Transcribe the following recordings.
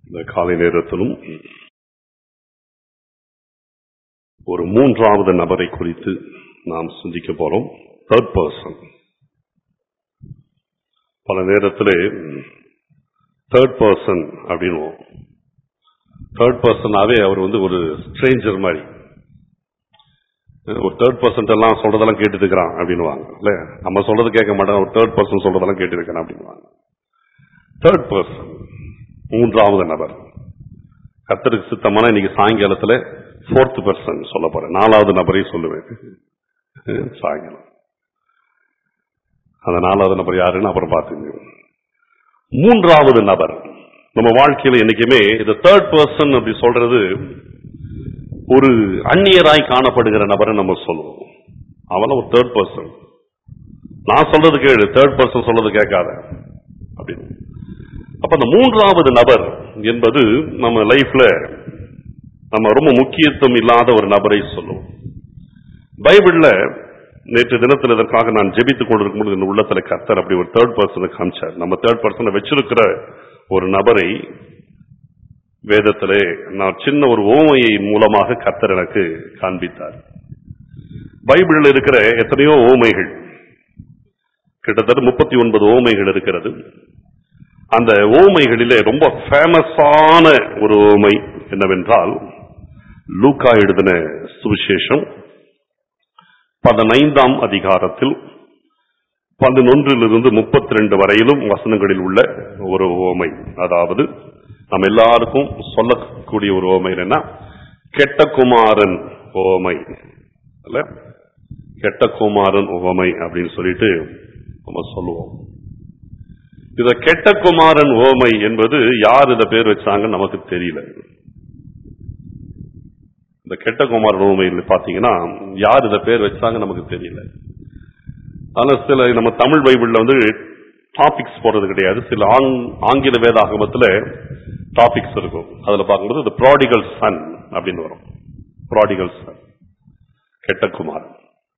இந்த காலை நேரத்திலும் ஒரு மூன்றாவது நபரை குறித்து நாம் சிந்திக்க போறோம் தேர்ட் பர்சன் பல நேரத்திலே தேர்ட் பர்சன் அப்படின்னு தேர்ட் பர்சனாவே அவர் வந்து ஒரு ஸ்ட்ரேஞ்சர் மாதிரி ஒரு தேர்ட் பர்சன்ட் எல்லாம் சொல்றதெல்லாம் கேட்டு இருக்கிறான் அப்படின்னுவாங்க இல்ல நம்ம சொல்றது கேட்க மாட்டாங்க ஒரு தேர்ட் பர்சன் சொல்றதெல்லாம் கேட்டு இருக்கிறான் அப்படின்னுவாங்க தேர்ட் பர்சன் மூன்றாவது நபர் கத்தருக்கு சித்தமான இன்னைக்கு சாயங்காலத்துல ஃபோர்த் பர்சன் சொல்ல போறேன் நாலாவது நபரை சொல்லுவேன் சாயங்காலம் அந்த நாலாவது நபர் யாருன்னு அப்புறம் பார்த்துங்க மூன்றாவது நபர் நம்ம வாழ்க்கையில என்னைக்குமே இந்த தேர்ட் பர்சன் அப்படி சொல்றது ஒரு அந்நியராய் காணப்படுகிற நபரை நம்ம சொல்லுவோம் அவன ஒரு தேர்ட் பர்சன் நான் சொல்றது கேளு தேர்ட் பர்சன் சொல்றது கேட்காத அப்படின்னு அப்ப அந்த மூன்றாவது நபர் என்பது நம்ம லைஃப்ல நம்ம ரொம்ப முக்கியத்துவம் இல்லாத ஒரு நபரை சொல்லுவோம் பைபிள்ல நேற்று தினத்தில் இதற்காக நான் ஜெபித்துக் கொண்டிருக்கும் பொழுது என் உள்ளத்துல கத்தர் அப்படி ஒரு தேர்ட் பர்சனை காமிச்சார் நம்ம தேர்ட் பர்சனை வச்சிருக்கிற ஒரு நபரை வேதத்திலே நான் சின்ன ஒரு ஓமையை மூலமாக கத்தர் எனக்கு காண்பித்தார் பைபிளில் இருக்கிற எத்தனையோ ஓமைகள் கிட்டத்தட்ட முப்பத்தி ஒன்பது ஓமைகள் இருக்கிறது அந்த ஓமைகளிலே ரொம்ப ஃபேமஸான ஒரு ஓமை என்னவென்றால் லூக்கா எழுதின சுவிசேஷம் பதினைந்தாம் அதிகாரத்தில் பதினொன்றிலிருந்து முப்பத்தி ரெண்டு வரையிலும் வசனங்களில் உள்ள ஒரு ஓமை அதாவது நம்ம எல்லாருக்கும் சொல்லக்கூடிய ஒரு ஓமை என்னன்னா கெட்ட குமாரன் ஓமை அல்ல கெட்ட குமாரன் ஓமை அப்படின்னு சொல்லிட்டு நம்ம சொல்லுவோம் இத கெட்ட குமாரன் ஓமை என்பது யார் இத பேர் வச்சாங்கன்னு நமக்கு தெரியல இந்த கெட்ட குமாரன் ஓமையில் பாத்தீங்கன்னா யார் இத பேர் வச்சாங்க நமக்கு தெரியல ஆனா சில நம்ம தமிழ் பைபிள்ல வந்து டாபிக்ஸ் போடுறது கிடையாது சில ஆங்கில வேதாகமத்துல டாபிக்ஸ் இருக்கும் அதுல பார்க்கும்போது இந்த ப்ராடிகல் சன் அப்படின்னு வரும் ப்ராடிகல் சன் கெட்ட குமாரன்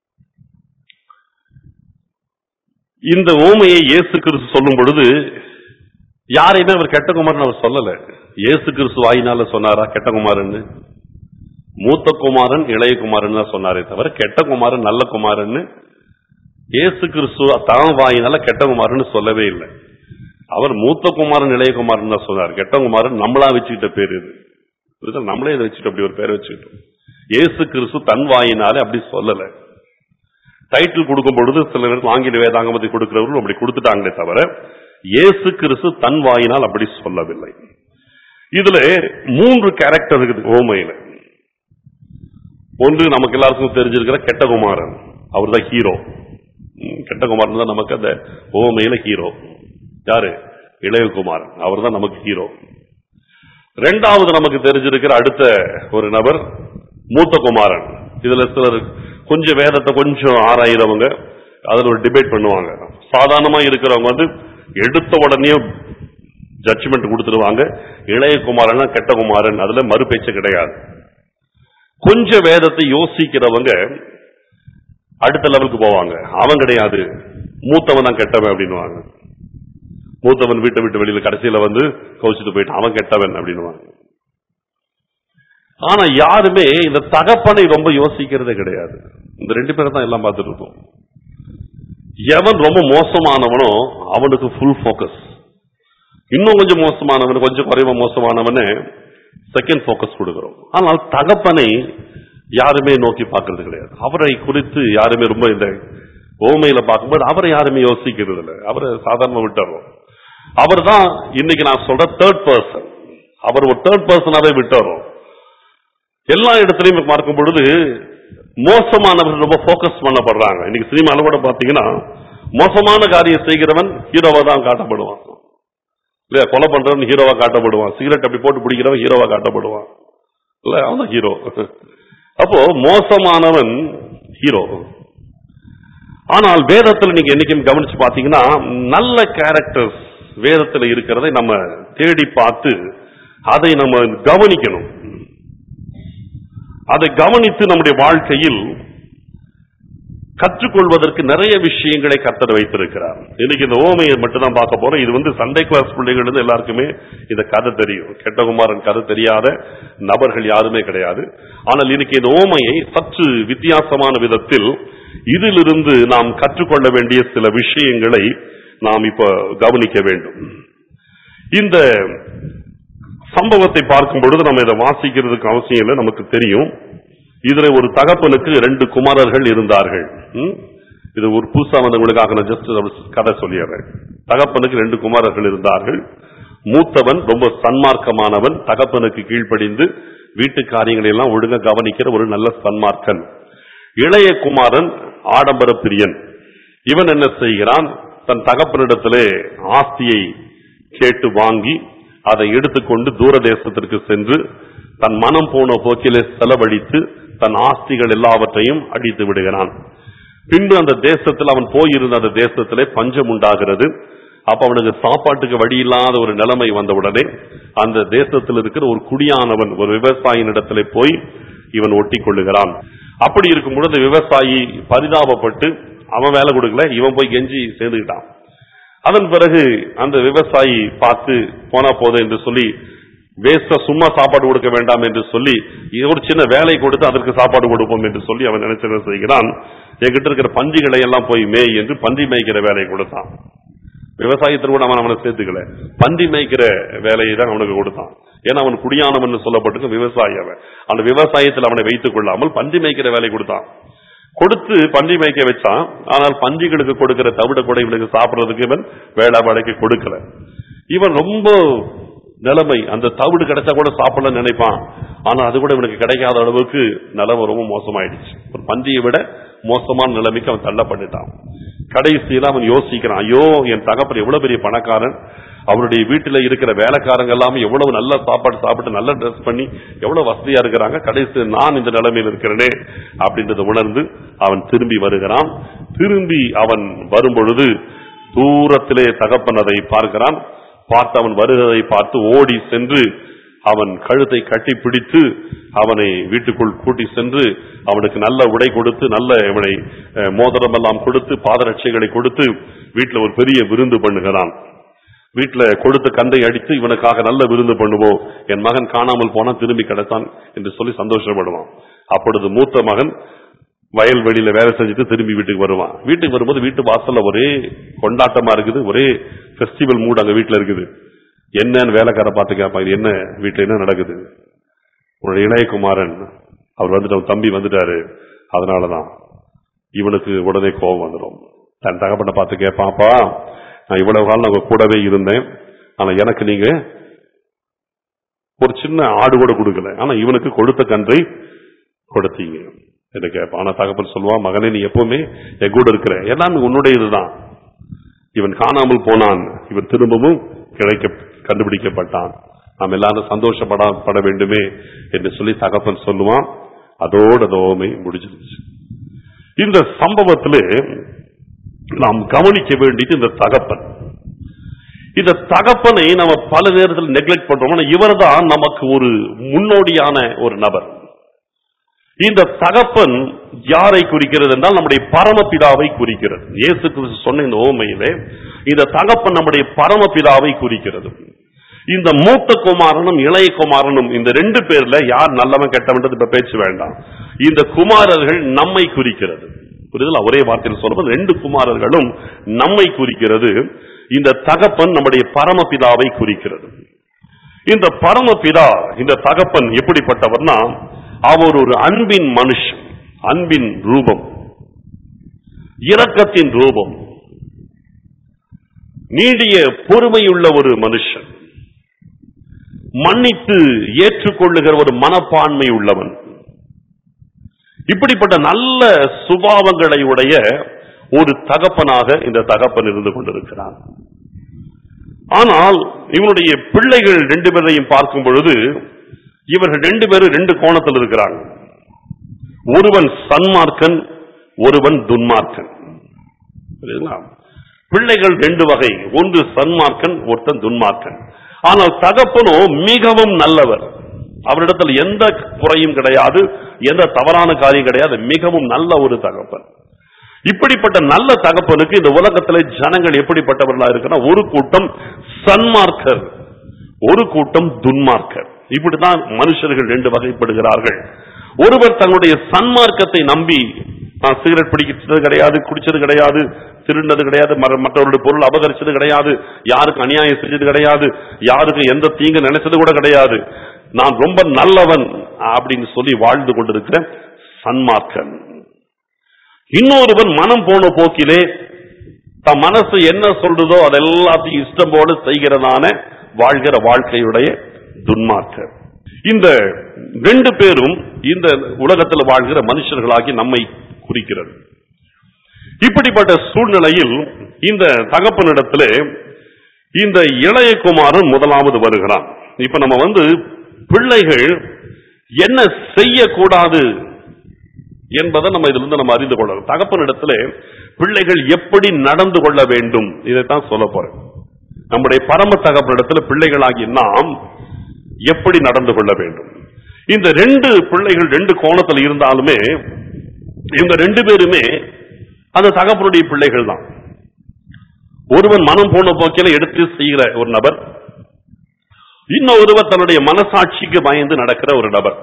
இந்த ஓமையை இயேசு கிறிஸ்து சொல்லும் பொழுது யாரையுமே அவர் கெட்ட குமாரன் அவர் சொல்லல இயேசு கிறிஸ்து வாயினால சொன்னாரா கெட்ட குமாரன் மூத்த குமாரன் இளைய குமாரன் தான் சொன்னாரே தவிர கெட்ட குமாரன் நல்ல குமாரன் இயேசு கிறிஸ்து தான் வாயினால கெட்ட குமாரன் சொல்லவே இல்லை அவர் மூத்த குமாரன் இளைய குமாரன் தான் சொன்னார் கெட்ட குமாரன் நம்மளா வச்சுக்கிட்ட பேர் இது நம்மளே இதை வச்சுட்டு அப்படி ஒரு பேரை வச்சுக்கிட்டோம் இயேசு கிறிஸ்து தன் வாயினாலே அப்படி சொல்லல டைட்டில் கொடுக்கும் பொழுது சில பேருக்கு ஆங்கில வேதாங்கமத்தை கொடுக்கிறவர்கள் அப்படி கொடுத்துட்டாங்களே தவிர இயேசு கிறிஸ்து தன் வாயினால் அப்படி சொல்லவில்லை இதுல மூன்று கேரக்டர் இருக்குது ஓமையில ஒன்று நமக்கு எல்லாருக்கும் தெரிஞ்சிருக்கிற கெட்டகுமாரன் அவர் தான் ஹீரோ கெட்டகுமாரன் தான் நமக்கு அந்த ஓமையில ஹீரோ யாரு இளையகுமாரன் அவர் தான் நமக்கு ஹீரோ ரெண்டாவது நமக்கு தெரிஞ்சிருக்கிற அடுத்த ஒரு நபர் மூத்த குமாரன் இதுல சிலர் கொஞ்சம் வேதத்தை கொஞ்சம் ஆராயிறவங்க அதுல ஒரு டிபேட் பண்ணுவாங்க சாதாரணமா இருக்கிறவங்க வந்து எடுத்த உடனே ஜட்ஜ்மெண்ட் கொடுத்துருவாங்க இளைய குமாரன் கெட்ட குமாரன் அதுல மறுபேச்சு கிடையாது கொஞ்சம் வேதத்தை யோசிக்கிறவங்க அடுத்த லெவலுக்கு போவாங்க அவன் கிடையாது மூத்தவன் தான் கெட்டவன் அப்படின்வாங்க மூத்தவன் வீட்டை விட்டு வெளியில கடைசியில வந்து கவுச்சிட்டு போயிட்டு அவன் கெட்டவன் அப்படின்வாங்க ஆனா யாருமே இந்த தகப்பனை ரொம்ப யோசிக்கிறதே கிடையாது இந்த ரெண்டு பேரை தான் எல்லாம் பார்த்துட்டு இருக்கோம் எவன் ரொம்ப மோசமானவனோ அவனுக்கு ஃபுல் போக்கஸ் இன்னும் கொஞ்சம் மோசமானவன் கொஞ்சம் குறைவா மோசமானவனு செகண்ட் போக்கஸ் கொடுக்கிறோம் ஆனால் தகப்பனை யாருமே நோக்கி பார்க்கறது கிடையாது அவரை குறித்து யாருமே ரொம்ப இந்த ஓமையில பார்க்கும்போது அவரை யாருமே யோசிக்கிறது இல்லை அவரை சாதாரண விட்டுறோம் அவர் தான் இன்னைக்கு நான் சொல்ற தேர்ட் பர்சன் அவர் ஒரு தேர்ட் பர்சனாவே விட்டுறோம் எல்லா இடத்துலயும் பார்க்கும் பொழுது மோசமானவர்கள் ரொம்ப போக்கஸ் பண்ணப்படுறாங்க இன்னைக்கு சினிமால கூட பாத்தீங்கன்னா மோசமான காரியம் செய்கிறவன் ஹீரோவா தான் காட்டப்படுவான் இல்லையா கொலை பண்றவன் ஹீரோவா காட்டப்படுவான் சிகரெட் அப்படி போட்டு பிடிக்கிறவன் ஹீரோவா காட்டப்படுவான் இல்ல அவன் ஹீரோ அப்போ மோசமானவன் ஹீரோ ஆனால் வேதத்தில் நீங்க என்னைக்கும் கவனிச்சு பாத்தீங்கன்னா நல்ல கேரக்டர்ஸ் வேதத்தில் இருக்கிறதை நம்ம தேடி பார்த்து அதை நம்ம கவனிக்கணும் அதை கவனித்து நம்முடைய வாழ்க்கையில் கற்றுக்கொள்வதற்கு நிறைய விஷயங்களை கர்த்தர் வைத்திருக்கிறார் இன்னைக்கு இந்த ஓமையை மட்டும் தான் பார்க்க போறோம் இது வந்து சண்டே கிளாஸ் பிள்ளைகள் இருந்து எல்லாருக்குமே இந்த கதை தெரியும் கெட்டகுமாரன் கதை தெரியாத நபர்கள் யாருமே கிடையாது ஆனால் இன்னைக்கு இந்த ஓமையை சற்று வித்தியாசமான விதத்தில் இதிலிருந்து நாம் கற்றுக்கொள்ள வேண்டிய சில விஷயங்களை நாம் இப்ப கவனிக்க வேண்டும் இந்த சம்பவத்தை பார்க்கும் பொழுது நம்ம இதை வாசிக்கிறதுக்கு அவசியம் இல்லை நமக்கு தெரியும் இதுல ஒரு தகப்பனுக்கு ரெண்டு குமாரர்கள் இருந்தார்கள் ம்? இது ஒரு புதுசா வந்தவங்களுக்காக நான் ஜஸ்ட் கதை சொல்லிடுறேன் தகப்பனுக்கு ரெண்டு குமாரர்கள் இருந்தார்கள் மூத்தவன் ரொம்ப சன்மார்க்கமானவன் தகப்பனுக்கு கீழ்ப்படிந்து வீட்டு காரியங்களை எல்லாம் ஒழுங்கா கவனிக்கிற ஒரு நல்ல சன்மார்க்கன் இளைய குமாரன் ஆடம்பர பிரியன் இவன் என்ன செய்கிறான் தன் தகப்பனிடத்திலே ஆஸ்தியை கேட்டு வாங்கி அதை எடுத்துக்கொண்டு தூர தேசத்திற்கு சென்று தன் மனம் போன போக்கிலே செலவழித்து தன் ஆஸ்திகள் எல்லாவற்றையும் அடித்து விடுகிறான் பின்பு அந்த தேசத்தில் அவன் போயிருந்த அந்த தேசத்திலே பஞ்சம் உண்டாகிறது அப்ப அவனுக்கு சாப்பாட்டுக்கு வழி இல்லாத ஒரு நிலைமை வந்தவுடனே அந்த தேசத்தில் இருக்கிற ஒரு குடியானவன் ஒரு விவசாயியின் இடத்திலே போய் இவன் ஒட்டி கொள்ளுகிறான் அப்படி இருக்கும் பொழுது விவசாயி பரிதாபப்பட்டு அவன் வேலை கொடுக்கல இவன் போய் கெஞ்சி சேர்ந்துக்கிட்டான் அதன் பிறகு அந்த விவசாயி பார்த்து போனா போதும் என்று சொல்லி வேஸ்டா சும்மா சாப்பாடு கொடுக்க வேண்டாம் என்று சொல்லி இது ஒரு சின்ன வேலை கொடுத்து அதற்கு சாப்பாடு கொடுப்போம் என்று சொல்லி அவன் நினைச்சு என்ன செய்கிறான் என்கிட்ட இருக்கிற பன்றிகளை எல்லாம் போய் மேய் என்று பன்றி மேய்க்கிற வேலையை கொடுத்தான் விவசாயத்தில் கூட அவன் அவனை சேர்த்துக்கல பன்றி மேய்க்கிற வேலையை தான் அவனுக்கு கொடுத்தான் ஏன்னா அவன் குடியானவன் சொல்லப்பட்டிருக்க விவசாயி அவன் அந்த விவசாயத்தில் அவனை வைத்துக் கொள்ளாமல் பன்றி மேய்க்கிற வேலை கொடுத்தான் கொடுத்து பன்றி மேய்க்க வச்சான் ஆனால் பன்றிகளுக்கு கொடுக்கிற தவிட கூட இவனுக்கு சாப்பிடுறதுக்கு இவன் வேளாபாடைக்கு கொடுக்கல இவன் ரொம்ப நிலைமை அந்த தவிடு கிடைச்சா கூட சாப்பிடல நினைப்பான் ஆனா அது கூட இவனுக்கு கிடைக்காத அளவுக்கு நிலைமை ரொம்ப மோசமாயிடுச்சு ஒரு பன்றியை விட மோசமான நிலைமைக்கு அவன் தள்ளப்பட்டுட்டான் கடைசியில அவன் யோசிக்கிறான் ஐயோ என் தகப்பன் எவ்வளவு பெரிய பணக்காரன் அவருடைய வீட்டுல இருக்கிற வேலைக்காரங்க எல்லாமே எவ்வளவு நல்ல சாப்பாடு சாப்பிட்டு நல்ல ட்ரெஸ் பண்ணி எவ்வளவு வசதியா இருக்கிறாங்க கடைசி நான் இந்த நிலைமையில் இருக்கிறேனே அப்படின்றத உணர்ந்து அவன் திரும்பி வருகிறான் திரும்பி அவன் வரும் பொழுது தூரத்திலே தகப்பன் அதை பார்க்கிறான் பார்த்து அவன் வருகிறதை பார்த்து ஓடி சென்று அவன் கழுத்தை கட்டி பிடித்து அவனை வீட்டுக்குள் கூட்டி சென்று அவனுக்கு நல்ல உடை கொடுத்து நல்ல இவனை அஹ், மோதிரம் எல்லாம் கொடுத்து பாதரட்சைகளை கொடுத்து வீட்டுல ஒரு பெரிய விருந்து பண்ணுகிறான் வீட்டுல கொடுத்த கந்தை அடித்து இவனுக்காக நல்ல விருந்து பண்ணுவோம் என் மகன் காணாமல் போனா திரும்பி கிடைத்தான் என்று சொல்லி சந்தோஷப்படுவான் அப்பொழுது மூத்த மகன் வயல்வெளியில வேலை செஞ்சுட்டு திரும்பி வீட்டுக்கு வருவான் வீட்டுக்கு வரும்போது வீட்டு வாசல்ல ஒரே கொண்டாட்டமா இருக்குது ஒரே ஃபெஸ்டிவல் மூட் அங்க வீட்டுல இருக்குது என்னன்னு வேலைக்கார பார்த்து கேட்பாங்க இது என்ன வீட்டுல என்ன நடக்குது உன்னுடைய இளையகுமாரன் அவர் வந்துட்டு அவன் தம்பி வந்துட்டாரு அதனாலதான் இவனுக்கு உடனே கோபம் வந்துடும் தன் தகப்பனை பார்த்து கேட்பாப்பா நான் இவ்வளவு காலம் உங்க கூடவே இருந்தேன் ஆனா எனக்கு நீங்க ஒரு சின்ன ஆடு கூட கொடுக்கல ஆனா இவனுக்கு கொடுத்த கன்றை கொடுத்தீங்க என்று கேட்பான் ஆனா தகப்பன் சொல்லுவான் மகனே நீ எப்பவுமே என் கூட இருக்கிற எல்லாமே உன்னுடைய இதுதான் இவன் காணாமல் போனான் இவன் திரும்பவும் கிடைக்க கண்டுபிடிக்கப்பட்டான் நாம் எல்லாரும் சந்தோஷப்பட பட வேண்டுமே என்று சொல்லி தகப்பன் சொல்லுவான் அதோட தோமை முடிஞ்சிருச்சு இந்த சம்பவத்திலே நாம் கவனிக்க வேண்டியது இந்த தகப்பன் இந்த தகப்பனை நம்ம பல நேரத்தில் நெக்லெக்ட் பண்றோம் இவர்தான் நமக்கு ஒரு முன்னோடியான ஒரு நபர் இந்த தகப்பன் யாரை குறிக்கிறது என்றால் நம்முடைய பரமபிதாவை குறிக்கிறது இயேசு கிறிஸ்து சொன்ன இந்த ஓமையிலே இந்த தகப்பன் நம்முடைய பரமபிதாவை குறிக்கிறது இந்த மூத்த குமாரனும் இளைய குமாரனும் இந்த ரெண்டு பேர்ல யார் நல்லவன் கெட்டவன்றது இப்ப பேச்சு வேண்டாம் இந்த குமாரர்கள் நம்மை குறிக்கிறது புரியுதுல ஒரே வார்த்தையில் சொல்லும்போது ரெண்டு குமாரர்களும் நம்மை குறிக்கிறது இந்த தகப்பன் நம்முடைய பரமபிதாவை குறிக்கிறது இந்த பரமபிதா இந்த தகப்பன் எப்படிப்பட்டவர்னா அவர் ஒரு அன்பின் மனுஷன் அன்பின் ரூபம் இரக்கத்தின் ரூபம் நீடிய பொறுமையுள்ள ஒரு மனுஷன் மன்னித்து ஏற்றுக்கொள்ளுகிற ஒரு மனப்பான்மை உள்ளவன் இப்படிப்பட்ட நல்ல சுபாவங்களை உடைய ஒரு தகப்பனாக இந்த தகப்பன் இருந்து கொண்டிருக்கிறான் ஆனால் இவனுடைய பிள்ளைகள் ரெண்டு பேரையும் பார்க்கும் பொழுது இவர்கள் ரெண்டு பேரும் ரெண்டு கோணத்தில் இருக்கிறாங்க ஒருவன் சன்மார்க்கன் ஒருவன் துன்மார்க்கன் புரியுதுங்களா? பிள்ளைகள் ரெண்டு வகை ஒன்று சன்மார்க்கன் ஒருத்தன் துன்மார்க்கன் ஆனால் தகப்பனோ மிகவும் நல்லவர் அவரிடத்தில் எந்த குறையும் கிடையாது எந்த தவறான காரியம் கிடையாது மிகவும் நல்ல ஒரு தகப்பன் இப்படிப்பட்ட நல்ல தகப்பனுக்கு இந்த உலகத்துல ஜனங்கள் எப்படிப்பட்டவர்களா இருக்குன்னா ஒரு கூட்டம் சன்மார்க்கர் ஒரு கூட்டம் துன்மார்க்கர் இப்படிதான் மனுஷர்கள் ரெண்டு வகைப்படுகிறார்கள் ஒருவர் தங்களுடைய சன்மார்க்கத்தை நம்பி நான் சிகரெட் பிடிக்கிறது கிடையாது குடிச்சது கிடையாது திருடினது கிடையாது மற- மற்றவருடைய பொருள் அபகரிச்சது கிடையாது யாருக்கு அநியாயம் செஞ்சது கிடையாது யாருக்கு எந்த தீங்கு நினைச்சது கூட கிடையாது நான் ரொம்ப நல்லவன் அப்படின்னு சொல்லி வாழ்ந்து கொண்டிருக்கிற சன்மார்க்கன் இன்னொருவன் மனம் போன போக்கிலே தன் மனசு என்ன சொல்றதோ அதெல்லாத்தையும் இஷ்டம் போல செய்கிறதான வாழ்கிற வாழ்க்கையுடைய துன்மார்க்கர் இந்த ரெண்டு பேரும் இந்த உலகத்தில் வாழ்கிற மனுஷர்களாகி நம்மை குறிக்கிறது இப்படிப்பட்ட சூழ்நிலையில் இந்த தகப்பனிடத்திலே இந்த இளைய குமாரன் முதலாவது வருகிறான் இப்ப நம்ம வந்து பிள்ளைகள் என்ன செய்யக்கூடாது என்பதை நம்ம இதுல இருந்து நம்ம அறிந்து கொள்ளலாம் தகப்பனிடத்திலே பிள்ளைகள் எப்படி நடந்து கொள்ள வேண்டும் இதைத்தான் சொல்ல போறேன் நம்முடைய பரம தகப்பனிடத்துல பிள்ளைகளாகி நாம் எப்படி நடந்து கொள்ள வேண்டும் இந்த ரெண்டு பிள்ளைகள் ரெண்டு கோணத்தில் இருந்தாலுமே இவங்க ரெண்டு பேருமே அந்த தகப்பனுடைய பிள்ளைகள் தான் ஒருவன் மனம் போன போக்கில எடுத்து செய்கிற ஒரு நபர் இன்னொருவர் தன்னுடைய மனசாட்சிக்கு பயந்து நடக்கிற ஒரு நபர்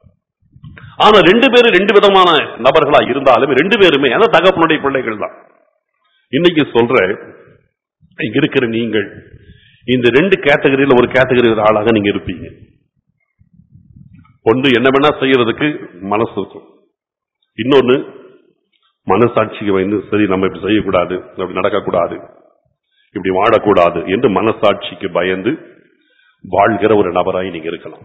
ஆனா ரெண்டு பேரும் ரெண்டு விதமான நபர்களா இருந்தாலும் ரெண்டு பேருமே அந்த தகப்பனுடைய பிள்ளைகள் தான் இன்னைக்கு சொல்ற இங்க இருக்கிற நீங்கள் இந்த ரெண்டு கேட்டகரியில ஒரு கேட்டகரி ஆளாக நீங்க இருப்பீங்க ஒன்று என்ன வேணா செய்யறதுக்கு மனசு இருக்கும் இன்னொன்னு மனசாட்சிக்கு வந்து சரி நம்ம இப்படி செய்யக்கூடாது அப்படி நடக்கக்கூடாது இப்படி வாழக்கூடாது என்று மனசாட்சிக்கு பயந்து வாழ்கிற ஒரு நபராய் நீங்க இருக்கலாம்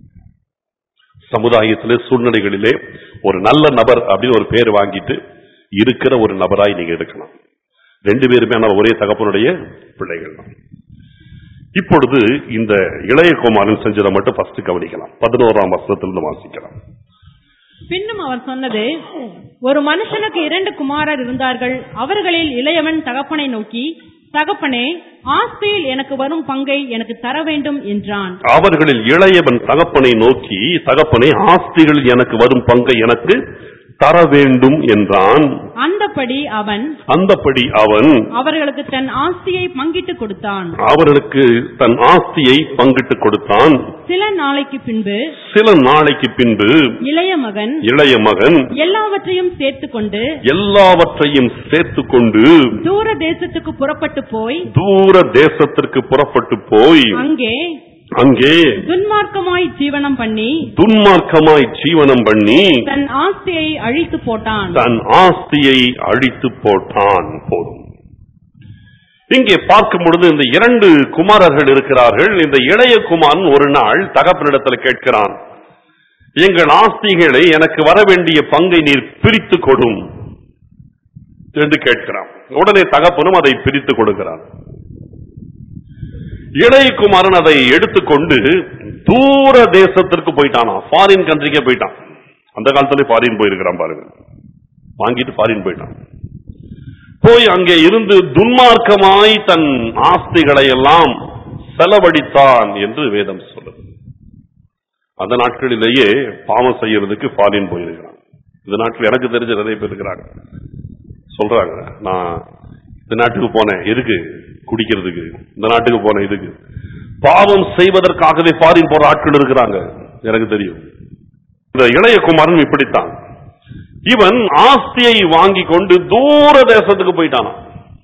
சமுதாயத்திலே சூழ்நிலைகளிலே ஒரு நல்ல நபர் அப்படின்னு ஒரு பேர் வாங்கிட்டு இருக்கிற ஒரு நபராய் நீங்க இருக்கலாம் ரெண்டு பேருமே ஆனால் ஒரே தகப்பனுடைய பிள்ளைகள் தான் இப்பொழுது இந்த இளைய குமாரன் செஞ்சதை மட்டும் ஃபர்ஸ்ட் கவனிக்கலாம் பதினோராம் வருஷத்திலிருந்து வாசிக்கலாம் பின்னும் அவர் சொன்னது ஒரு மனுஷனுக்கு இரண்டு குமாரர் இருந்தார்கள் அவர்களில் இளையவன் தகப்பனை நோக்கி தகப்பனே ஆஸ்தியில் எனக்கு வரும் பங்கை எனக்கு தர வேண்டும் என்றான் அவர்களில் இளையவன் தகப்பனை நோக்கி தகப்பனை ஆஸ்திகள் எனக்கு வரும் பங்கை எனக்கு தர வேண்டும் என்றான் அந்தபடி அவன் அந்தப்படி அவன் அவர்களுக்கு தன் ஆஸ்தியை பங்கிட்டு கொடுத்தான் அவர்களுக்கு தன் ஆஸ்தியை பங்கிட்டு கொடுத்தான் சில நாளைக்கு பின்பு சில நாளைக்கு பின்பு இளைய மகன் இளைய மகன் எல்லாவற்றையும் சேர்த்து கொண்டு எல்லாவற்றையும் சேர்த்து கொண்டு தூர தேசத்துக்கு புறப்பட்டு போய் தூர தேசத்திற்கு புறப்பட்டு போய் அங்கே அங்கே துன்மார்க்கமாய் ஜீவனம் பண்ணி துன்மார்க்கமாய் ஜீவனம் பண்ணி தன் ஆஸ்தியை அழித்து போட்டான் தன் ஆஸ்தியை அழித்து போட்டான் போதும் இங்கே பார்க்கும் பொழுது இந்த இரண்டு குமாரர்கள் இருக்கிறார்கள் இந்த இளைய குமாரன் ஒரு நாள் தகப்பனிடத்தில் கேட்கிறான் எங்கள் ஆஸ்திகளை எனக்கு வர வேண்டிய பங்கை நீர் பிரித்து கொடும் என்று கேட்கிறான் உடனே தகப்பனும் அதை பிரித்து கொடுக்கிறான் இளைய குமாரன் அதை எடுத்துக்கொண்டு தூர தேசத்திற்கு போயிட்டானா ஃபாரின் கண்ட்ரிக்கே போயிட்டான் அந்த காலத்துல ஃபாரின் போயிருக்கிறான் பாருங்க வாங்கிட்டு ஃபாரின் போயிட்டான் போய் அங்கே இருந்து துன்மார்க்கமாய் தன் ஆஸ்திகளை எல்லாம் செலவழித்தான் என்று வேதம் சொல்லுது அந்த நாட்களிலேயே பாவம் செய்யறதுக்கு ஃபாரின் போயிருக்கிறான் இந்த நாட்டில் எனக்கு தெரிஞ்ச நிறைய பேர் இருக்கிறாங்க சொல்றாங்க நான் இந்த நாட்டுக்கு போனேன் எதுக்கு குடிக்கிறதுக்கு இந்த நாட்டுக்கு போனேன் இதுக்கு பாவம் செய்வதற்காகவே ஃபாரின் போற ஆட்கள் இருக்கிறாங்க எனக்கு தெரியும் இந்த இளைய குமாரன் இப்படித்தான் இவன் ஆஸ்தியை வாங்கி கொண்டு தூர தேசத்துக்கு போயிட்டானாம்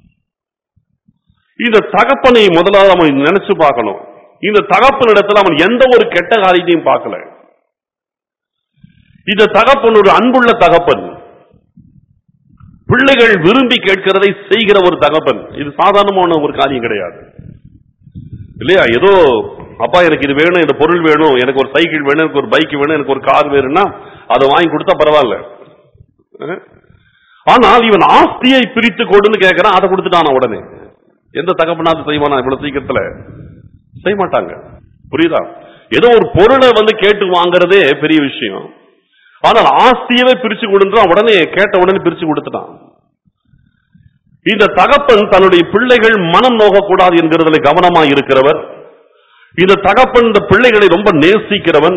இந்த தகப்பனை முதலாவது அவன் நினைச்சு பார்க்கணும் இந்த தகப்பனிடத்துல அவன் எந்த ஒரு கெட்ட காரியத்தையும் பார்க்கல இந்த தகப்பன் ஒரு அன்புள்ள தகப்பன் பிள்ளைகள் விரும்பி கேட்கிறதை செய்கிற ஒரு தகப்பன் இது சாதாரணமான ஒரு காரியம் கிடையாது இல்லையா ஏதோ அப்பா எனக்கு இது வேணும் இந்த பொருள் வேணும் எனக்கு ஒரு சைக்கிள் வேணும் எனக்கு ஒரு பைக் வேணும் எனக்கு ஒரு கார் வேணும்னா அதை வாங்கி கொடுத்தா பரவாயில்ல அஹ். ஆனால் இவன் ஆஸ்தியை பிரித்து கொடுன்னு கேட்கிறான் அதை கொடுத்துட்டான உடனே எந்த தகப்பனாவது செய்வானா இவ்வளவு சீக்கிரத்துல செய்ய மாட்டாங்க புரியுதா ஏதோ ஒரு பொருளை வந்து கேட்டு வாங்குறதே பெரிய விஷயம் ஆனால் ஆஸ்தியவே பிரிச்சு கொடுத்தான் உடனே கேட்ட உடனே பிரிச்சு கொடுத்துட்டான் இந்த தகப்பன் தன்னுடைய பிள்ளைகள் மனம் நோகக்கூடாது என்கிறதுல கவனமா இருக்கிறவர் இந்த தகப்பன் இந்த பிள்ளைகளை ரொம்ப நேசிக்கிறவன்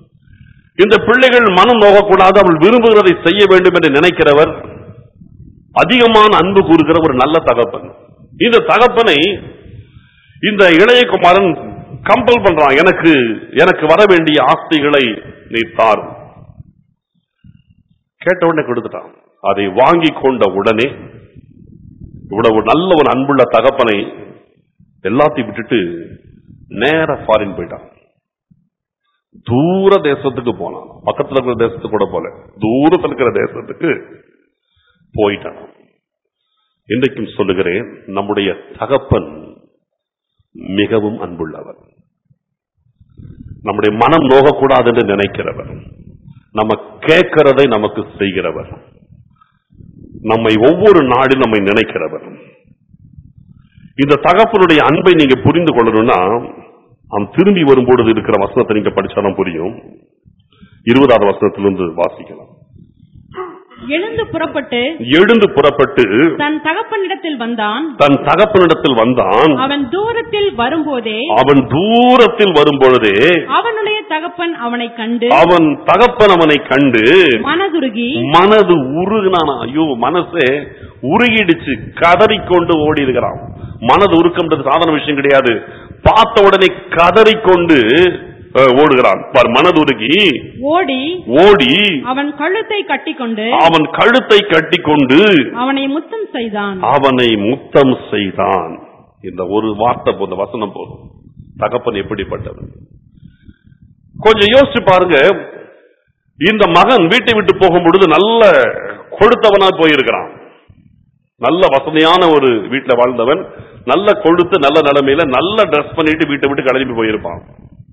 இந்த பிள்ளைகள் மனம் நோகக்கூடாது அவள் விரும்புகிறதை செய்ய வேண்டும் என்று நினைக்கிறவர் அதிகமான அன்பு கூறுகிற ஒரு நல்ல தகப்பன் இந்த தகப்பனை இந்த இளைய குமாரன் கம்பல் பண்றான் எனக்கு எனக்கு வர வேண்டிய ஆஸ்திகளை நீ தாரும் கேட்ட உடனே கொடுத்துட்டான் அதை வாங்கி கொண்ட உடனே இவ்வளவு நல்ல ஒரு அன்புள்ள தகப்பனை எல்லாத்தையும் விட்டுட்டு நேர ஃபாரின் போயிட்டான் தூர தேசத்துக்கு போனான் பக்கத்துல இருக்கிற தேசத்துக்கு கூட போல தூரத்துல இருக்கிற தேசத்துக்கு போயிட்டான் இன்றைக்கும் சொல்லுகிறேன் நம்முடைய தகப்பன் மிகவும் அன்புள்ளவர் நம்முடைய மனம் நோகக்கூடாது என்று நினைக்கிறவர் நம்ம கேட்கிறதை நமக்கு செய்கிறவர் நம்மை ஒவ்வொரு நாளில் நம்மை நினைக்கிறவர் இந்த தகப்பனுடைய அன்பை நீங்க புரிந்து கொள்ளணும்னா அவன் திரும்பி வரும்பொழுது இருக்கிற வசனத்தை நீங்க படிச்சாலும் புரியும் இருபதாவது வசனத்திலிருந்து வாசிக்கலாம் எழுந்து புறப்பட்டு எழுந்து புறப்பட்டு தன் தகப்பனிடத்தில் வந்தான் தன் தகப்பனிடத்தில் வந்தான் அவன் தூரத்தில் வரும்போதே அவன் தூரத்தில் வரும்பொழுதே அவனுடைய தகப்பன் அவனை கண்டு அவன் தகப்பன் அவனை கண்டு மனதுருகி மனது உருகினானா ஐயோ மனசே உருகிடுச்சு கதறிக்கொண்டு ஓடி இருக்கிறான் மனது உருக்கம்ன்றது சாதாரண விஷயம் கிடையாது பார்த்த உடனே கதறிக்கொண்டு அஹ், ஓடுகிறான் பார் மனது உருகி ஓடி ஓடி அவன் கழுத்தை கட்டிக்கொண்டு அவன் கழுத்தை கட்டிக்கொண்டு அவனை முத்தம் செய்தான் அவனை முத்தம் செய்தான் இந்த ஒரு வார்த்தை போதும் வசனம் போதும் தகப்பன் எப்படிப்பட்டவன் கொஞ்சம் யோசிச்சு பாருங்க இந்த மகன் வீட்டை விட்டு போகும் பொழுது நல்ல கொழுத்தவனா போயிருக்கிறான் நல்ல வசதியான ஒரு வீட்டுல வாழ்ந்தவன் நல்ல கொழுத்து நல்ல நிலைமையில நல்ல ட்ரெஸ் பண்ணிட்டு வீட்டை விட்டு கிளம்பி போயிருப்பான்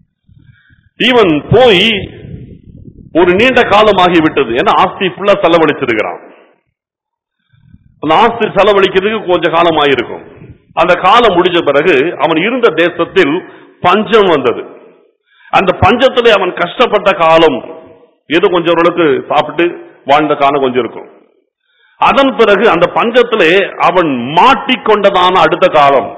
இவன் போய் ஒரு நீண்ட காலம் ஆகிவிட்டது ஏன்னா ஆஸ்தி ஃபுல்லா செலவழிச்சிருக்கிறான் அந்த ஆஸ்தி செலவழிக்கிறதுக்கு கொஞ்ச காலம் ஆயிருக்கும் அந்த காலம் முடிஞ்ச பிறகு அவன் இருந்த தேசத்தில் பஞ்சம் வந்தது அந்த பஞ்சத்திலே அவன் கஷ்டப்பட்ட காலம் ஏதோ கொஞ்சம் ஓரளவுக்கு சாப்பிட்டு வாழ்ந்த காலம் கொஞ்சம் இருக்கும் அதன் பிறகு அந்த பஞ்சத்திலே அவன் மாட்டிக்கொண்டதான அடுத்த காலம்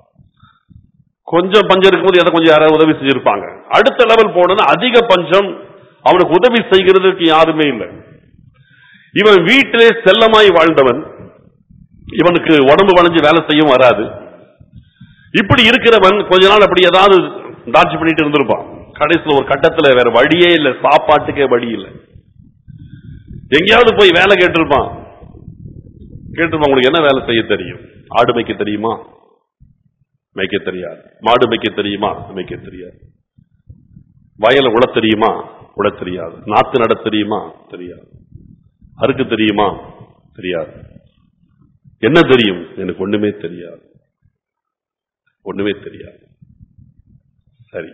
கொஞ்சம் பஞ்சம் இருக்கும்போது எதை கொஞ்சம் யாராவது உதவி செஞ்சிருப்பாங்க அடுத்த லெவல் போனது அதிக பஞ்சம் அவனுக்கு உதவி செய்கிறதுக்கு யாருமே இல்லை இவன் வீட்டிலே செல்லமாய் வாழ்ந்தவன் இவனுக்கு உடம்பு வளைஞ்சு வேலை செய்யவும் வராது இப்படி இருக்கிறவன் கொஞ்ச நாள் அப்படி ஏதாவது டார்ச் பண்ணிட்டு இருந்திருப்பான் கடைசியில் ஒரு கட்டத்துல வேற வழியே இல்லை சாப்பாட்டுக்கே வழி இல்லை எங்கேயாவது போய் வேலை கேட்டிருப்பான் கேட்டிருப்பான் உங்களுக்கு என்ன வேலை செய்ய தெரியும் ஆடு மேய்க்க தெரியுமா மேய்க்க தெரியாது மாடு மேய்க்க தெரியுமா மேய்க்க தெரியாது வயலை உழ தெரியுமா உழ தெரியாது நாத்து நட தெரியுமா தெரியாது அறுக்க தெரியுமா தெரியாது என்ன தெரியும் எனக்கு ஒண்ணுமே தெரியாது ஒண்ணுமே தெரியாது சரி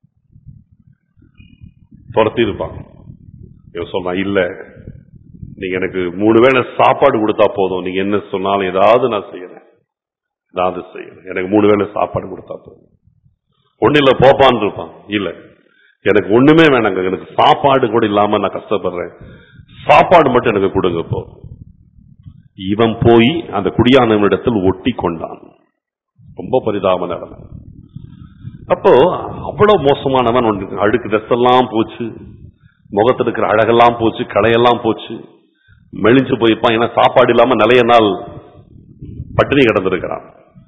துரத்தி இருப்பான் இவன் சொல்றான் இல்ல நீங்க எனக்கு மூணு வேளை சாப்பாடு கொடுத்தா போதும் நீங்க என்ன சொன்னாலும் ஏதாவது நான் செய்யறேன் ஏதாவது செய்யறேன் எனக்கு மூணு வேளை சாப்பாடு கொடுத்தா போதும் ஒண்ணு இல்ல போப்பான்னு இருப்பான் இல்ல எனக்கு ஒண்ணுமே வேணாங்க எனக்கு சாப்பாடு கூட இல்லாம நான் கஷ்டப்படுறேன் சாப்பாடு மட்டும் எனக்கு கொடுங்க போ இவன் போய் அந்த குடியானவனிடத்தில் ஒட்டி கொண்டான் ரொம்ப பரிதாப நிலைமை அப்போ அவ்வளவு மோசமானவன் ஒன்று அழுக்கு ட்ரெஸ் எல்லாம் போச்சு முகத்துல இருக்கிற அழகெல்லாம் போச்சு களையெல்லாம் போச்சு மெலிஞ்சு போயிருப்பான் ஏன்னா சாப்பாடு இல்லாம நிறைய நாள் பட்டினி கிடந்திருக்கிறான்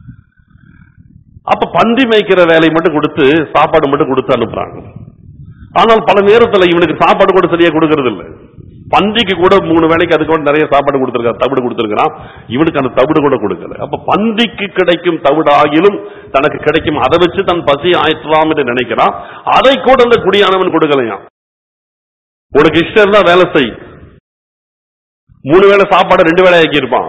அப்ப பந்தி மேய்க்கிற வேலையை மட்டும் கொடுத்து சாப்பாடு மட்டும் கொடுத்து அனுப்புறாங்க ஆனால் பல நேரத்துல இவனுக்கு சாப்பாடு கூட சரியா கொடுக்கறது இல்ல பந்திக்கு கூட மூணு வேளைக்கு அதுக்கு கூட நிறைய சாப்பாடு கொடுத்திருக்கான் தவிடு கொடுத்திருக்கிறான் இவனுக்கு அந்த தவிடு கூட கொடுக்கல அப்ப பந்திக்கு கிடைக்கும் தவிடு ஆகிலும் தனக்கு கிடைக்கும் அதை வச்சு தன் பசி ஆயிற்றலாம் என்று நினைக்கிறான் அதை கூட அந்த குடியானவன் கொடுக்கலையாம் உனக்கு இஷ்டம் இருந்தா வேலை செய் மூணு வேளை சாப்பாடு ரெண்டு வேளை ஆக்கியிருப்பான்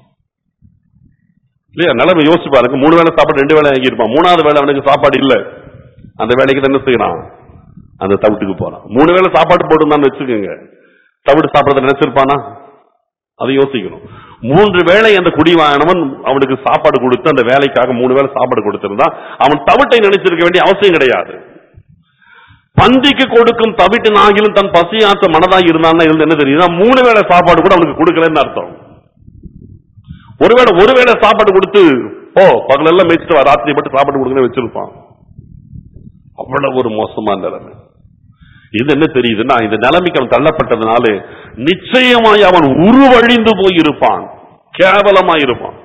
இல்லையா நிலைமை யோசிச்சு பாருங்க மூணு வேளை சாப்பாடு ரெண்டு வேளை ஆக்கியிருப்பான் மூணாவது வேளை அவனுக்கு சாப்பாடு இல்ல அந்த வேலைக்கு தான் என்ன செய்யறான் அந்த தவிட்டுக்கு போறான் மூணு வேளை சாப்பாடு போட்டுருந்தான்னு வச்சுக்கோங்க தவிடு சாப்பிடறத நினைச்சிருப்பானா அதை யோசிக்கணும் மூன்று வேளை அந்த குடிவானவன் அவனுக்கு சாப்பாடு கொடுத்து அந்த வேலைக்காக மூணு வேளை சாப்பாடு கொடுத்திருந்தா அவன் தவிட்டை நினைச்சிருக்க வேண்டிய அவசியம் கிடையாது பந்திக்கு கொடுக்கும் தவிட்டு ஆகிலும் தன் பசியாற்ற மனதாக இருந்தான்னா இருந்து என்ன தெரியுதுன்னா மூணு வேளை சாப்பாடு கூட அவனுக்கு கொடுக்கலன்னு அர்த்தம் ஒருவேளை ஒருவேளை சாப்பாடு கொடுத்து ஓ பகலெல்லாம் மேய்ச்சிட்டு வா, ராத்திரி மட்டும் சாப்பாடு கொடுக்கணும் வச்சிருப்பான் அவ்வளவு ஒரு மோசமான நிலைமை இது என்ன தெரியுதுன்னா இந்த நிலைமைக்கு அவன் தள்ளப்பட்டதுனால நிச்சயமாய் அவன் உருவழிந்து போயிருப்பான் கேவலமா இருப்பான்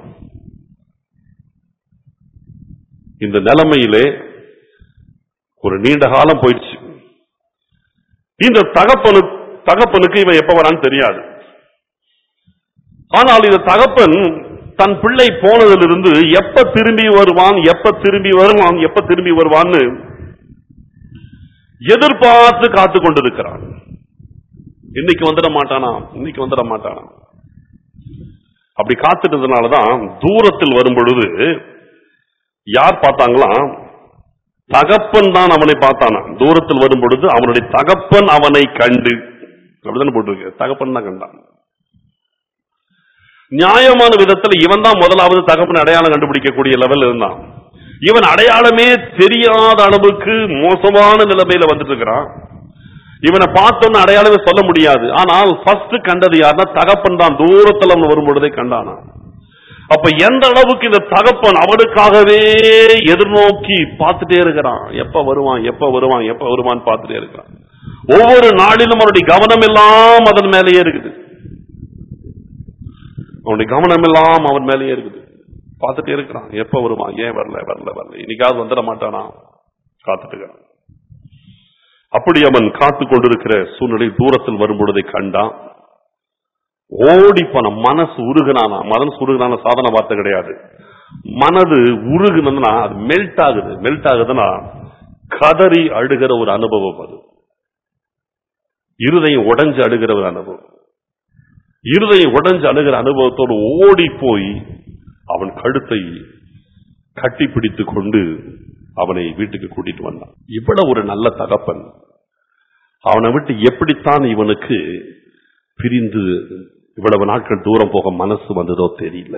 இந்த நிலைமையிலே ஒரு நீண்ட காலம் போயிடுச்சு இந்த தகப்பனு தகப்பனுக்கு இவன் எப்ப வரான்னு தெரியாது ஆனால் இந்த தகப்பன் தன் பிள்ளை போனதிலிருந்து எப்ப திரும்பி வருவான் எப்ப திரும்பி வருவான் எப்ப திரும்பி வருவான்னு எதிர்பார்த்து காத்து கொண்டிருக்கிறான் இன்னைக்கு வந்துட மாட்டானா இன்னைக்கு வந்துட மாட்டானா அப்படி காத்துட்டதுனாலதான் தூரத்தில் வரும் பொழுது யார் பார்த்தாங்களாம் தகப்பன் தான் அவனை பார்த்தானா தூரத்தில் வரும் பொழுது அவனுடைய தகப்பன் அவனை கண்டு அப்படிதானே போட்டிருக்கு தகப்பன் தான் கண்டான் நியாயமான விதத்துல இவன் தான் முதலாவது தகப்பன் அடையாளம் கண்டுபிடிக்கக்கூடிய லெவல் இருந்தான் இவன் அடையாளமே தெரியாத அளவுக்கு மோசமான நிலைமையில வந்துட்டு இருக்கிறான் இவனை பார்த்தோன்னு அடையாளமே சொல்ல முடியாது ஆனால் ஃபர்ஸ்ட் கண்டது யாருன்னா தகப்பன் தான் தூரத்துல அவன் வரும் பொழுதே கண்டானா அப்ப எந்த அளவுக்கு இந்த தகப்பன் அவனுக்காகவே எதிர்நோக்கி பார்த்துட்டே இருக்கிறான் எப்ப வருவான் எப்ப வருவான் எப்ப வருவான் பார்த்துட்டே இருக்கிறான் ஒவ்வொரு நாளிலும் அவனுடைய கவனம் எல்லாம் அதன் மேலேயே இருக்குது அவனுடைய கவனம் எல்லாம் அவன் மேலேயே இருக்குது பார்த்துட்டே இருக்கிறான் எப்ப வருவான் ஏன் வரல வரல வரல இன்னைக்காவது வந்துட மாட்டானா காத்துட்டு இருக்கிறான் அப்படி அவன் காத்து கொண்டிருக்கிற சூழ்நிலை தூரத்தில் வரும் பொழுதை கண்டான் ஓடி போன மனசு உருகுனானா மனசு உருகுனான சாதன வார்த்தை கிடையாது மனது உருகுனதுன்னா அது மெல்ட் ஆகுது மெல்ட் ஆகுதுன்னா கதறி அழுகிற ஒரு அனுபவம் அது இருதயம் உடைஞ்சு அழுகிற ஒரு அனுபவம் இருதயம் உடைஞ்சு அழுகிற அனுபவத்தோடு ஓடி போய் அவன் கழுத்தை கட்டி பிடித்து கொண்டு அவனை வீட்டுக்கு கூட்டிட்டு வந்தான் இவ்வளவு ஒரு நல்ல தகப்பன் அவனை விட்டு எப்படித்தான் இவனுக்கு பிரிந்து இவ்வளவு நாட்கள் தூரம் போக மனசு வந்ததோ தெரியல